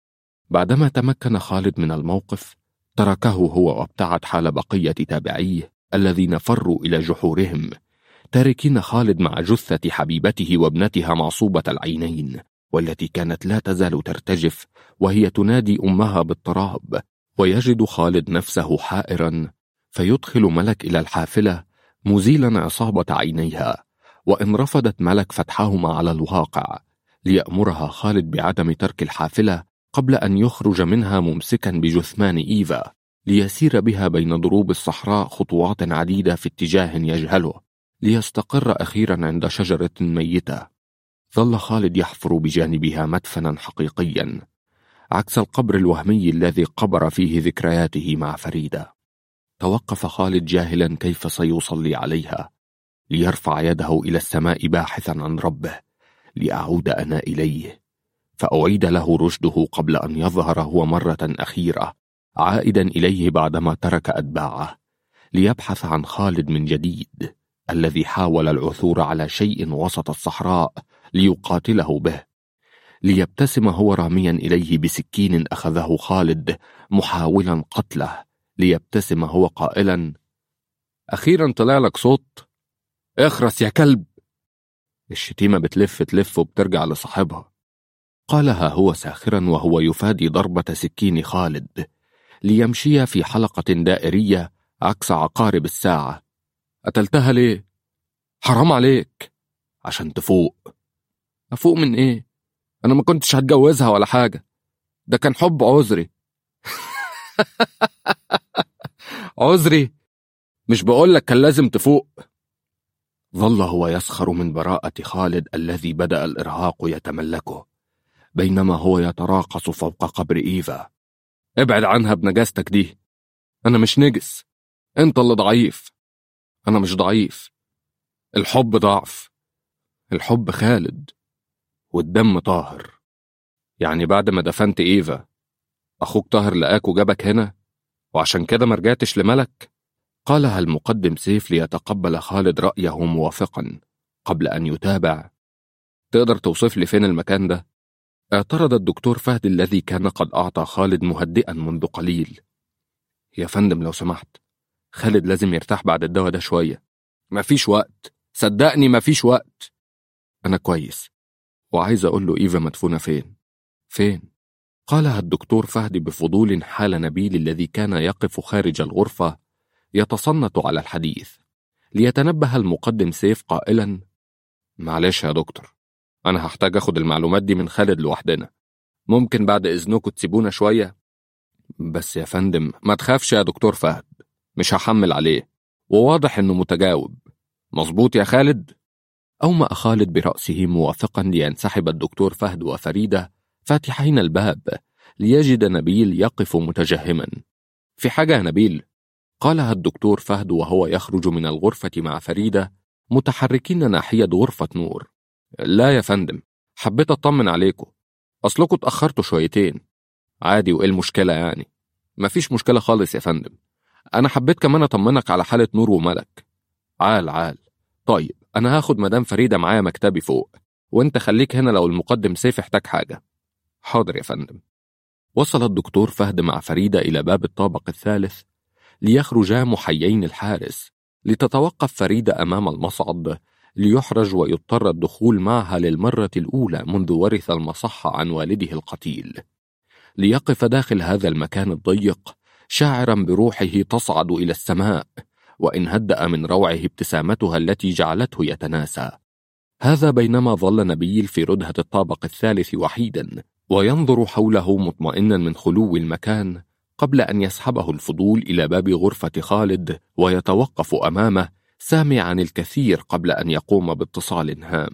S1: بعدما تمكن خالد من الموقف تركه هو وابتعد حال بقية تابعيه الذين فروا إلى جحورهم تاركين خالد مع جثة حبيبته وابنتها معصوبة العينين والتي كانت لا تزال ترتجف وهي تنادي أمها باضطراب ويجد خالد نفسه حائرا فيدخل ملك إلى الحافلة مزيلا عصابة عينيها وإن رفضت ملك فتحهما على الواقع ليأمرها خالد بعدم ترك الحافلة قبل أن يخرج منها ممسكا بجثمان إيفا ليسير بها بين ضروب الصحراء خطوات عديدة في اتجاه يجهله ليستقر أخيرا عند شجرة ميتة ظل خالد يحفر بجانبها مدفنا حقيقيا عكس القبر الوهمي الذي قبر فيه ذكرياته مع فريدة توقف خالد جاهلا كيف سيصلي عليها ليرفع يده إلى السماء باحثا عن ربه لأعود أنا إليه فأعيد له رشده قبل أن يظهر هو مرة أخيرة عائدا إليه بعدما ترك أتباعه ليبحث عن خالد من جديد الذي حاول العثور على شيء وسط الصحراء ليقاتله به ليبتسم هو راميا إليه بسكين أخذه خالد محاولا قتله ليبتسم هو قائلا أخيرا طلع لك صوت اخرس يا كلب الشتيمة بتلف تلف وبترجع لصاحبها قالها هو ساخرا وهو يفادي ضربة سكين خالد ليمشي في حلقة دائرية عكس عقارب الساعة قتلتها ليه؟ حرام عليك عشان تفوق أفوق من إيه؟ أنا ما كنتش هتجوزها ولا حاجة ده كان حب عذري عذري مش بقولك كان لازم تفوق ظل هو يسخر من براءة خالد الذي بدأ الإرهاق يتملكه بينما هو يتراقص فوق قبر إيفا ابعد عنها بنجاستك دي أنا مش نجس أنت اللي ضعيف أنا مش ضعيف الحب ضعف الحب خالد والدم طاهر يعني بعد ما دفنت إيفا أخوك طاهر لقاك وجابك هنا وعشان كده ما رجعتش لملك قالها المقدم سيف ليتقبل خالد رأيه موافقا قبل أن يتابع تقدر توصف لي فين المكان ده؟ اعترض الدكتور فهد الذي كان قد أعطى خالد مهدئا منذ قليل يا فندم لو سمحت خالد لازم يرتاح بعد الدواء ده شوية مفيش وقت صدقني مفيش وقت أنا كويس وعايز أقول له إيفا مدفونة فين فين قالها الدكتور فهد بفضول حال نبيل الذي كان يقف خارج الغرفة يتصنت على الحديث ليتنبه المقدم سيف قائلا معلش يا دكتور أنا هحتاج أخد المعلومات دي من خالد لوحدنا ممكن بعد إذنكم تسيبونا شوية بس يا فندم ما تخافش يا دكتور فهد مش هحمل عليه وواضح إنه متجاوب مظبوط يا خالد أومأ خالد برأسه موافقا لينسحب الدكتور فهد وفريدة فاتحين الباب ليجد نبيل يقف متجهما في حاجة يا نبيل قالها الدكتور فهد وهو يخرج من الغرفة مع فريدة متحركين ناحية غرفة نور لا يا فندم حبيت أطمن عليكم أصلكم اتأخرتوا شويتين عادي وإيه المشكلة يعني مفيش مشكلة خالص يا فندم أنا حبيت كمان أطمنك على حالة نور وملك عال عال طيب أنا هاخد مدام فريدة معايا مكتبي فوق وأنت خليك هنا لو المقدم سيف احتاج حاجة حاضر يا فندم وصل الدكتور فهد مع فريدة إلى باب الطابق الثالث ليخرجا محيين الحارس لتتوقف فريدة أمام المصعد ليحرج ويضطر الدخول معها للمرة الأولى منذ ورث المصحة عن والده القتيل ليقف داخل هذا المكان الضيق شاعرا بروحه تصعد إلى السماء وإن هدأ من روعه ابتسامتها التي جعلته يتناسى هذا بينما ظل نبيل في ردهة الطابق الثالث وحيدا وينظر حوله مطمئنا من خلو المكان قبل أن يسحبه الفضول إلى باب غرفة خالد ويتوقف أمامه سامعا الكثير قبل أن يقوم باتصال هام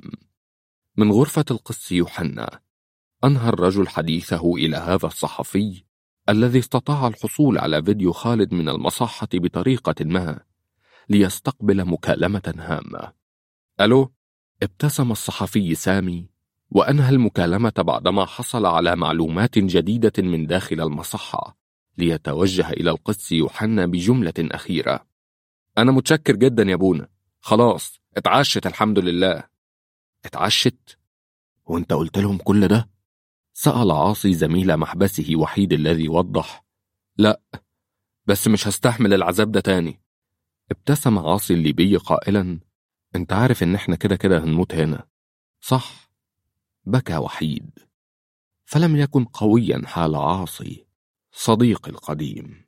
S1: من غرفة القس يوحنا أنهى الرجل حديثه إلى هذا الصحفي الذي استطاع الحصول على فيديو خالد من المصحة بطريقة ما ليستقبل مكالمة هامة ألو ابتسم الصحفي سامي وأنهى المكالمة بعدما حصل على معلومات جديدة من داخل المصحة ليتوجه إلى القس يوحنا بجملة أخيرة أنا متشكر جدا يا بونا خلاص اتعشت الحمد لله اتعشت؟ وانت قلت لهم كل ده؟ سأل عاصي زميل محبسه وحيد الذي وضح لا بس مش هستحمل العذاب ده تاني ابتسم عاصي الليبي قائلا انت عارف ان احنا كده كده هنموت هنا صح بكى وحيد فلم يكن قويا حال عاصي صديقي القديم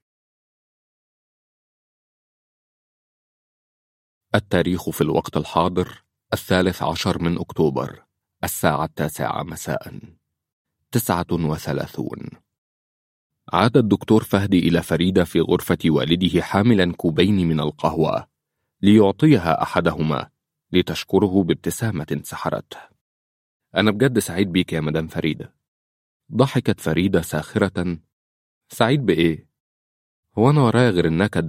S1: التاريخ في الوقت الحاضر الثالث عشر من أكتوبر الساعة التاسعة مساء تسعة وثلاثون عاد الدكتور فهدي إلى فريدة في غرفة والده حاملا كوبين من القهوة ليعطيها أحدهما لتشكره بابتسامة سحرته أنا بجد سعيد بيك يا مدام فريدة ضحكت فريدة ساخرة سعيد بإيه؟ هو أنا ورايا غير النكد؟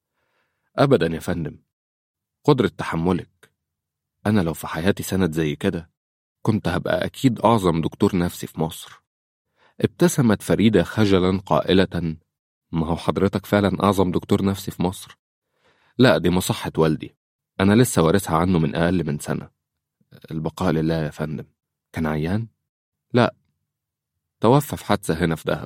S1: أبدا يا فندم قدرة تحملك أنا لو في حياتي سند زي كده كنت هبقى أكيد أعظم دكتور نفسي في مصر ابتسمت فريدة خجلا قائلة ما هو حضرتك فعلا أعظم دكتور نفسي في مصر لا دي مصحة والدي أنا لسه وارثها عنه من أقل من سنة البقاء لله يا فندم كان عيان؟ لا توفى في حادثة هنا في دهب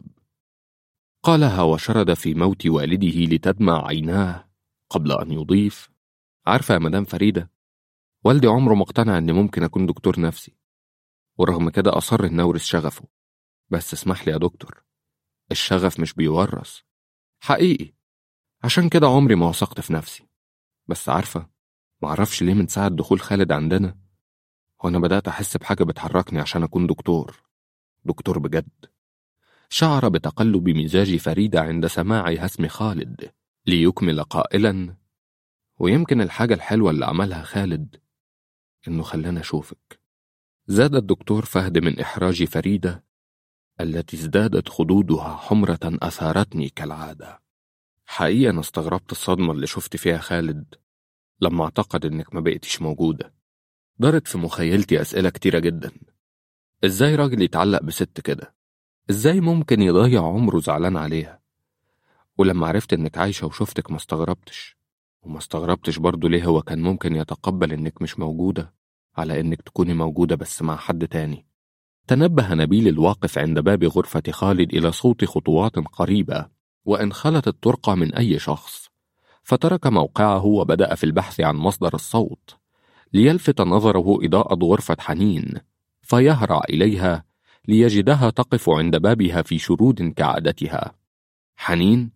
S1: قالها وشرد في موت والده لتدمع عيناه قبل أن يضيف عارفة يا مدام فريدة والدي عمره ما اقتنع إني ممكن أكون دكتور نفسي ورغم كده أصر إن أورث شغفه بس اسمح لي يا دكتور الشغف مش بيورث حقيقي عشان كده عمري ما وثقت في نفسي بس عارفة معرفش ليه من ساعة دخول خالد عندنا وأنا بدأت أحس بحاجة بتحركني عشان أكون دكتور دكتور بجد شعر بتقلب مزاج فريدة عند سماع اسم خالد ليكمل قائلا ويمكن الحاجة الحلوة اللي عملها خالد إنه خلانا أشوفك زاد الدكتور فهد من إحراج فريدة التي ازدادت خدودها حمرة أثارتني كالعادة حقيقة أنا استغربت الصدمة اللي شفت فيها خالد لما اعتقد إنك ما بقيتش موجودة دارت في مخيلتي أسئلة كتيرة جدا إزاي راجل يتعلق بست كده؟ إزاي ممكن يضيع عمره زعلان عليها؟ ولما عرفت إنك عايشة وشفتك ما استغربتش وما استغربتش برضه ليه هو كان ممكن يتقبل إنك مش موجودة على إنك تكوني موجودة بس مع حد تاني تنبه نبيل الواقف عند باب غرفة خالد إلى صوت خطوات قريبة وإن خلت الطرقة من أي شخص فترك موقعه وبدأ في البحث عن مصدر الصوت ليلفت نظره إضاءة غرفة حنين فيهرع إليها ليجدها تقف عند بابها في شرود كعادتها حنين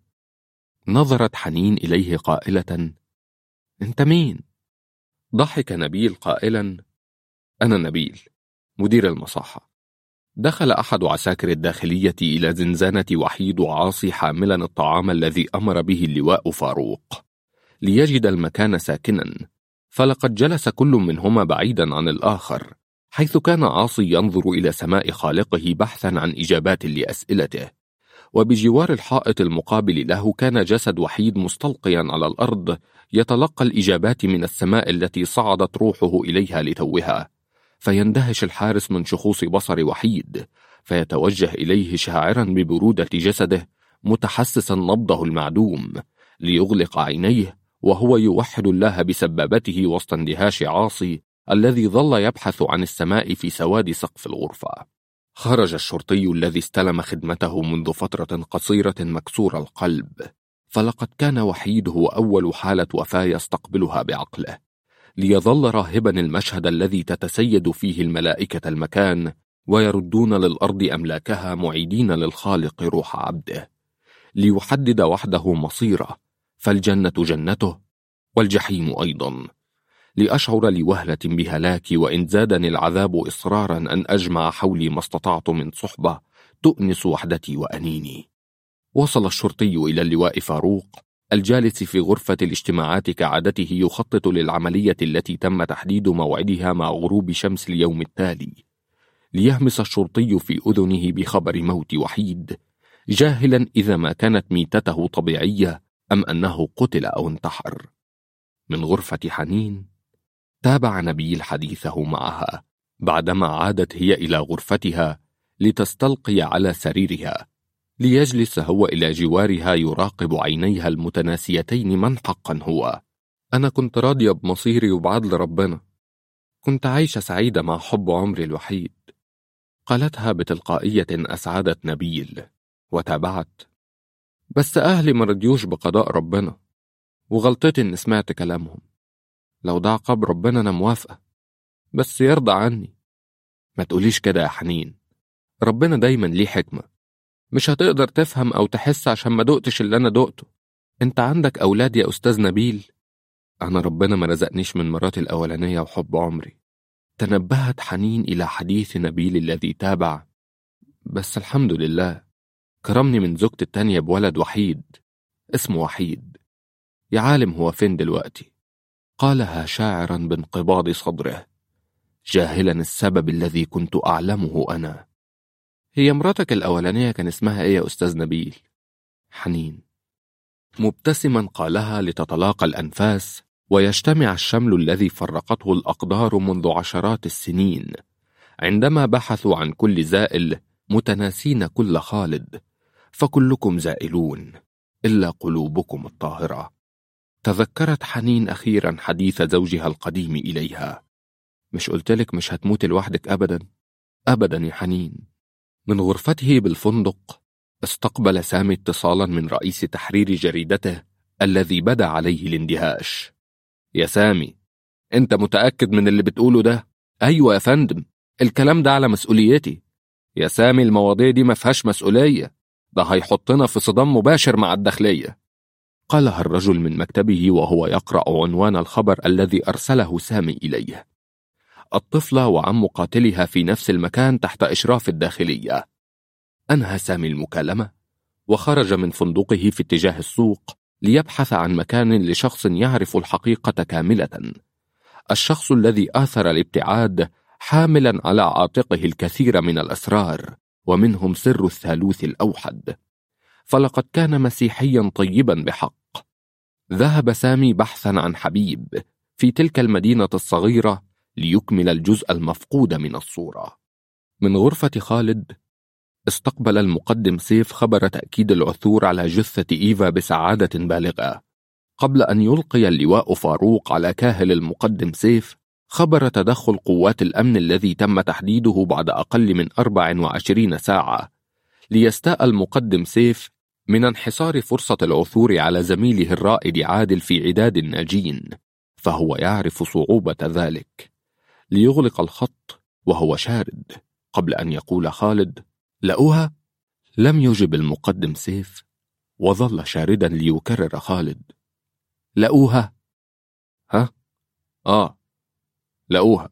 S1: نظرت حنين إليه قائلة أنت مين؟ ضحك نبيل قائلا أنا نبيل مدير المصحة دخل أحد عساكر الداخلية إلى زنزانة وحيد وعاصي حاملا الطعام الذي أمر به اللواء فاروق ليجد المكان ساكنا فلقد جلس كل منهما بعيدا عن الآخر حيث كان عاصي ينظر إلى سماء خالقه بحثا عن إجابات لأسئلته وبجوار الحائط المقابل له كان جسد وحيد مستلقيا على الأرض يتلقى الإجابات من السماء التي صعدت روحه إليها لتوها فيندهش الحارس من شخوص بصر وحيد فيتوجه إليه شاعرا ببرودة جسده متحسسا نبضه المعدوم ليغلق عينيه وهو يوحد الله بسبابته وسط اندهاش عاصي الذي ظل يبحث عن السماء في سواد سقف الغرفة خرج الشرطي الذي استلم خدمته منذ فترة قصيرة مكسور القلب فلقد كان وحيد هو أول حالة وفاة يستقبلها بعقله ليظل راهبا المشهد الذي تتسيد فيه الملائكة المكان ويردون للأرض أملاكها معيدين للخالق روح عبده ليحدد وحده مصيره فالجنة جنته والجحيم أيضا لأشعر لوهلة بهلاكي وإن زادني العذاب إصرارا أن أجمع حولي ما استطعت من صحبة تؤنس وحدتي وأنيني وصل الشرطي إلى اللواء فاروق الجالس في غرفة الاجتماعات كعادته يخطط للعملية التي تم تحديد موعدها مع غروب شمس اليوم التالي ليهمس الشرطي في أذنه بخبر موت وحيد جاهلا إذا ما كانت ميتته طبيعية أم أنه قتل أو انتحر من غرفة حنين تابع نبيل حديثه معها بعدما عادت هي إلى غرفتها لتستلقي على سريرها ليجلس هو إلى جوارها يراقب عينيها المتناسيتين من حقا هو أنا كنت راضية بمصيري وبعدل ربنا كنت عايشة سعيدة مع حب عمري الوحيد قالتها بتلقائية أسعدت نبيل وتابعت بس أهلي مرضيوش بقضاء ربنا وغلطتي إني سمعت كلامهم لو ده عقاب ربنا أنا موافقة بس يرضى عني ما تقوليش كده يا حنين ربنا دايما ليه حكمة مش هتقدر تفهم أو تحس عشان ما دقتش اللي أنا دقته أنت عندك أولاد يا أستاذ نبيل أنا ربنا ما رزقنيش من مراتي الأولانية وحب عمري تنبهت حنين إلى حديث نبيل الذي تابع بس الحمد لله كرمني من زوجتي التانية بولد وحيد اسمه وحيد يا عالم هو فين دلوقتي قالها شاعرا بانقباض صدره جاهلا السبب الذي كنت أعلمه أنا هي مراتك الأولانية كان اسمها إيه يا أستاذ نبيل؟ حنين مبتسما قالها لتتلاقى الأنفاس ويجتمع الشمل الذي فرقته الأقدار منذ عشرات السنين عندما بحثوا عن كل زائل متناسين كل خالد فكلكم زائلون إلا قلوبكم الطاهرة تذكرت حنين أخيرا حديث زوجها القديم إليها مش قلتلك مش هتموت لوحدك أبدا أبدا يا حنين من غرفته بالفندق استقبل سامي اتصالا من رئيس تحرير جريدته الذي بدا عليه الاندهاش يا سامي انت متأكد من اللي بتقوله ده؟ ايوه يا فندم الكلام ده على مسؤوليتي يا سامي المواضيع دي ما فيهاش مسؤولية ده هيحطنا في صدام مباشر مع الداخلية قالها الرجل من مكتبه وهو يقرأ عنوان الخبر الذي أرسله سامي إليه الطفلة وعم قاتلها في نفس المكان تحت إشراف الداخلية أنهى سامي المكالمة وخرج من فندقه في اتجاه السوق ليبحث عن مكان لشخص يعرف الحقيقة كاملة الشخص الذي آثر الابتعاد حاملا على عاتقه الكثير من الأسرار ومنهم سر الثالوث الأوحد فلقد كان مسيحيا طيبا بحق ذهب سامي بحثا عن حبيب في تلك المدينة الصغيرة ليكمل الجزء المفقود من الصورة من غرفة خالد استقبل المقدم سيف خبر تأكيد العثور على جثة إيفا بسعادة بالغة قبل أن يلقي اللواء فاروق على كاهل المقدم سيف خبر تدخل قوات الأمن الذي تم تحديده بعد أقل من 24 ساعة ليستاء المقدم سيف من انحصار فرصة العثور على زميله الرائد عادل في عداد الناجين فهو يعرف صعوبة ذلك ليغلق الخط وهو شارد قبل أن يقول خالد لقوها؟ لم يجب المقدم سيف وظل شاردا ليكرر خالد لقوها؟ ها؟ آه لقوها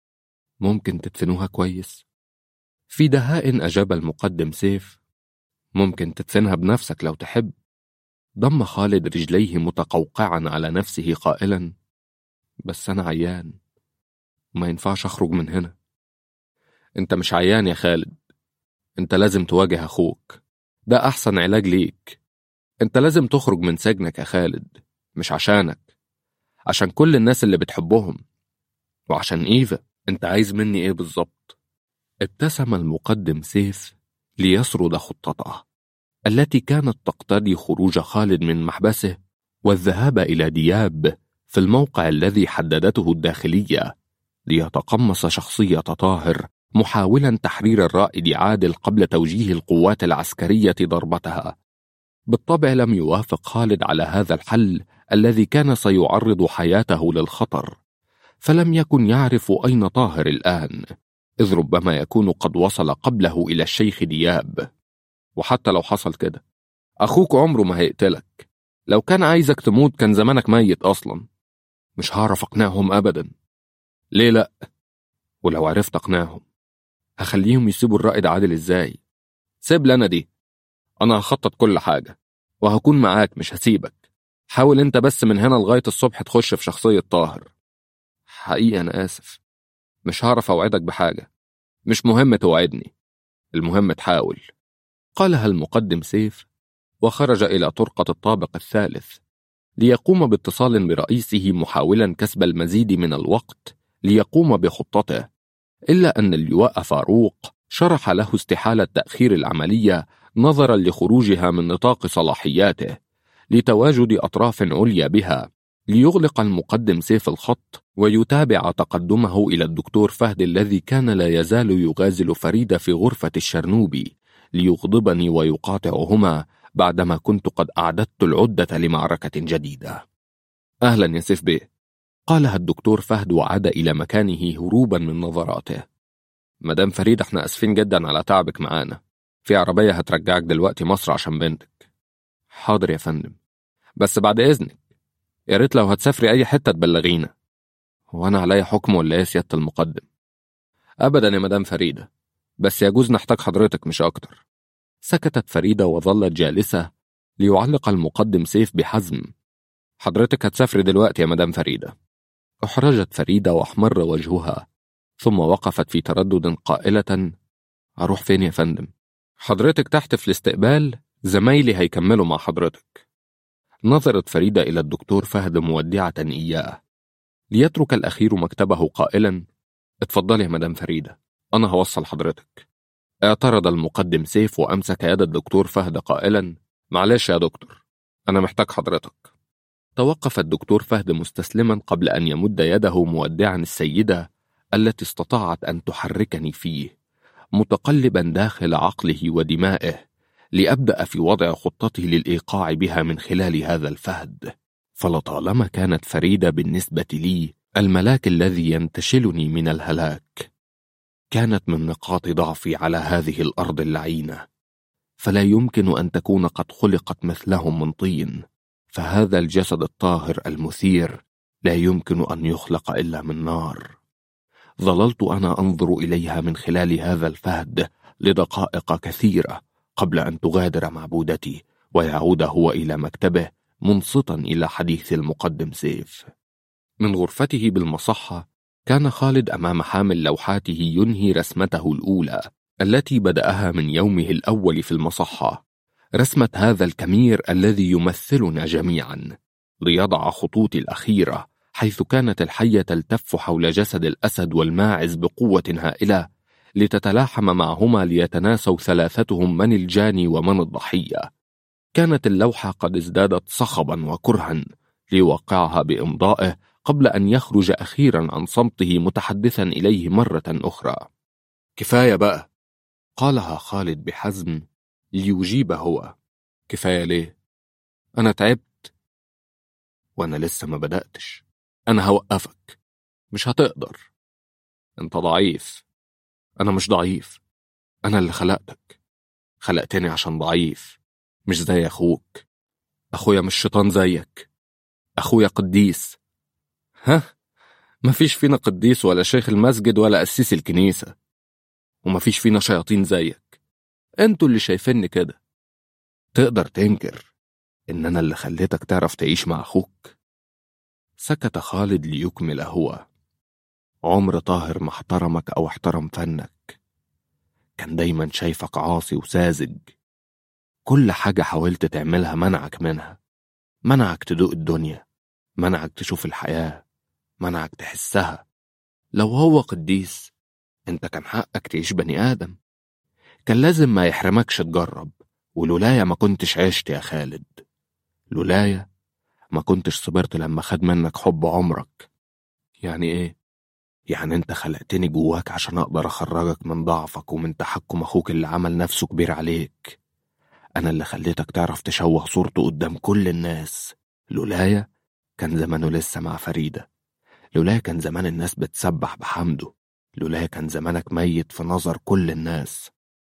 S1: ممكن تدفنوها كويس؟ في دهاء أجاب المقدم سيف ممكن تدفنها بنفسك لو تحب ضم خالد رجليه متقوقعا على نفسه قائلا بس أنا عيان ما ينفعش أخرج من هنا أنت مش عيان يا خالد أنت لازم تواجه أخوك ده أحسن علاج ليك أنت لازم تخرج من سجنك يا خالد مش عشانك عشان كل الناس اللي بتحبهم وعشان إيفا أنت عايز مني إيه بالظبط ابتسم المقدم سيف ليسرد خطته التي كانت تقتضي خروج خالد من محبسه والذهاب إلى دياب في الموقع الذي حددته الداخلية ليتقمص شخصية طاهر محاولا تحرير الرائد عادل قبل توجيه القوات العسكرية ضربتها بالطبع لم يوافق خالد على هذا الحل الذي كان سيعرض حياته للخطر فلم يكن يعرف أين طاهر الآن إذ ربما يكون قد وصل قبله إلى الشيخ دياب وحتى لو حصل كده أخوك عمره ما هيقتلك لو كان عايزك تموت كان زمانك ميت أصلا مش هعرف أقنعهم أبدا ليه لأ ولو عرفت أقنعهم هخليهم يسيبوا الرائد عادل إزاي سيب لنا دي أنا هخطط كل حاجة وهكون معاك مش هسيبك حاول انت بس من هنا لغاية الصبح تخش في شخصية طاهر حقيقة أنا آسف مش هعرف أوعدك بحاجة مش مهم توعدني المهم تحاول قالها المقدم سيف وخرج إلى طرقة الطابق الثالث ليقوم باتصال برئيسه محاولا كسب المزيد من الوقت ليقوم بخطته إلا أن اللواء فاروق شرح له استحالة تأخير العملية نظرا لخروجها من نطاق صلاحياته لتواجد أطراف عليا بها ليغلق المقدم سيف الخط ويتابع تقدمه إلى الدكتور فهد الذي كان لا يزال يغازل فريدة في غرفة الشرنوبي ليغضبني ويقاطعهما بعدما كنت قد أعددت العدة لمعركة جديدة أهلا يا سيف بيه قالها الدكتور فهد وعاد إلى مكانه هروبا من نظراته مدام فريد احنا أسفين جدا على تعبك معانا في عربية هترجعك دلوقتي مصر عشان بنتك حاضر يا فندم بس بعد إذنك يا ريت لو هتسافري أي حتة تبلغينا هو أنا عليا حكم ولا إيه يا سيادة المقدم أبدا يا مدام فريدة بس يجوز نحتاج حضرتك مش أكتر سكتت فريدة وظلت جالسة ليعلق المقدم سيف بحزم حضرتك هتسافري دلوقتي يا مدام فريدة أحرجت فريدة وأحمر وجهها ثم وقفت في تردد قائلة أروح فين يا فندم؟ حضرتك تحت في الاستقبال زمايلي هيكملوا مع حضرتك نظرت فريدة إلى الدكتور فهد مودعة إياه ليترك الأخير مكتبه قائلا اتفضلي يا مدام فريدة أنا هوصل حضرتك اعترض المقدم سيف وأمسك يد الدكتور فهد قائلا معلش يا دكتور أنا محتاج حضرتك توقف الدكتور فهد مستسلما قبل أن يمد يده مودعا السيدة التي استطاعت أن تحركني فيه متقلبا داخل عقله ودمائه لأبدأ في وضع خطته للإيقاع بها من خلال هذا الفهد فلطالما كانت فريدة بالنسبة لي الملاك الذي ينتشلني من الهلاك كانت من نقاط ضعفي على هذه الأرض اللعينة فلا يمكن أن تكون قد خلقت مثلهم من طين فهذا الجسد الطاهر المثير لا يمكن أن يخلق إلا من نار ظللت أنا أنظر إليها من خلال هذا الفهد لدقائق كثيرة قبل أن تغادر معبودتي ويعود هو إلى مكتبه منصتا إلى حديث المقدم سيف من غرفته بالمصحة كان خالد أمام حامل لوحاته ينهي رسمته الأولى التي بدأها من يومه الأول في المصحة رسمة هذا الكمير الذي يمثلنا جميعا ليضع خطوط الأخيرة حيث كانت الحية تلتف حول جسد الأسد والماعز بقوة هائلة لتتلاحم معهما ليتناسوا ثلاثتهم من الجاني ومن الضحية كانت اللوحة قد ازدادت صخبا وكرها ليوقعها بإمضائه قبل أن يخرج أخيرا عن صمته متحدثا إليه مرة أخرى كفاية بقى قالها خالد بحزم ليجيب هو كفاية ليه أنا تعبت وأنا لسه ما بدأتش أنا هوقفك مش هتقدر أنت ضعيف أنا مش ضعيف أنا اللي خلقتك خلقتني عشان ضعيف مش زي أخوك أخويا مش شيطان زيك أخويا قديس ها مفيش فينا قديس ولا شيخ المسجد ولا قسيس الكنيسة ومفيش فينا شياطين زيك انتوا اللي شايفيني كده تقدر تنكر إن أنا اللي خليتك تعرف تعيش مع أخوك سكت خالد ليكمل هو عمر طاهر ما احترمك أو احترم فنك كان دايما شايفك عاصي وساذج كل حاجة حاولت تعملها منعك منها منعك تدوق الدنيا منعك تشوف الحياة منعك تحسها لو هو قديس انت كان حقك تعيش بني آدم كان لازم ما يحرمكش تجرب ولولايا ما كنتش عشت يا خالد لولايا ما كنتش صبرت لما خد منك حب عمرك يعني ايه يعني انت خلقتني جواك عشان اقدر اخرجك من ضعفك ومن تحكم اخوك اللي عمل نفسه كبير عليك انا اللي خليتك تعرف تشوه صورته قدام كل الناس لولايا كان زمانه لسه مع فريدة لولايا كان زمان الناس بتسبح بحمده لولايا كان زمانك ميت في نظر كل الناس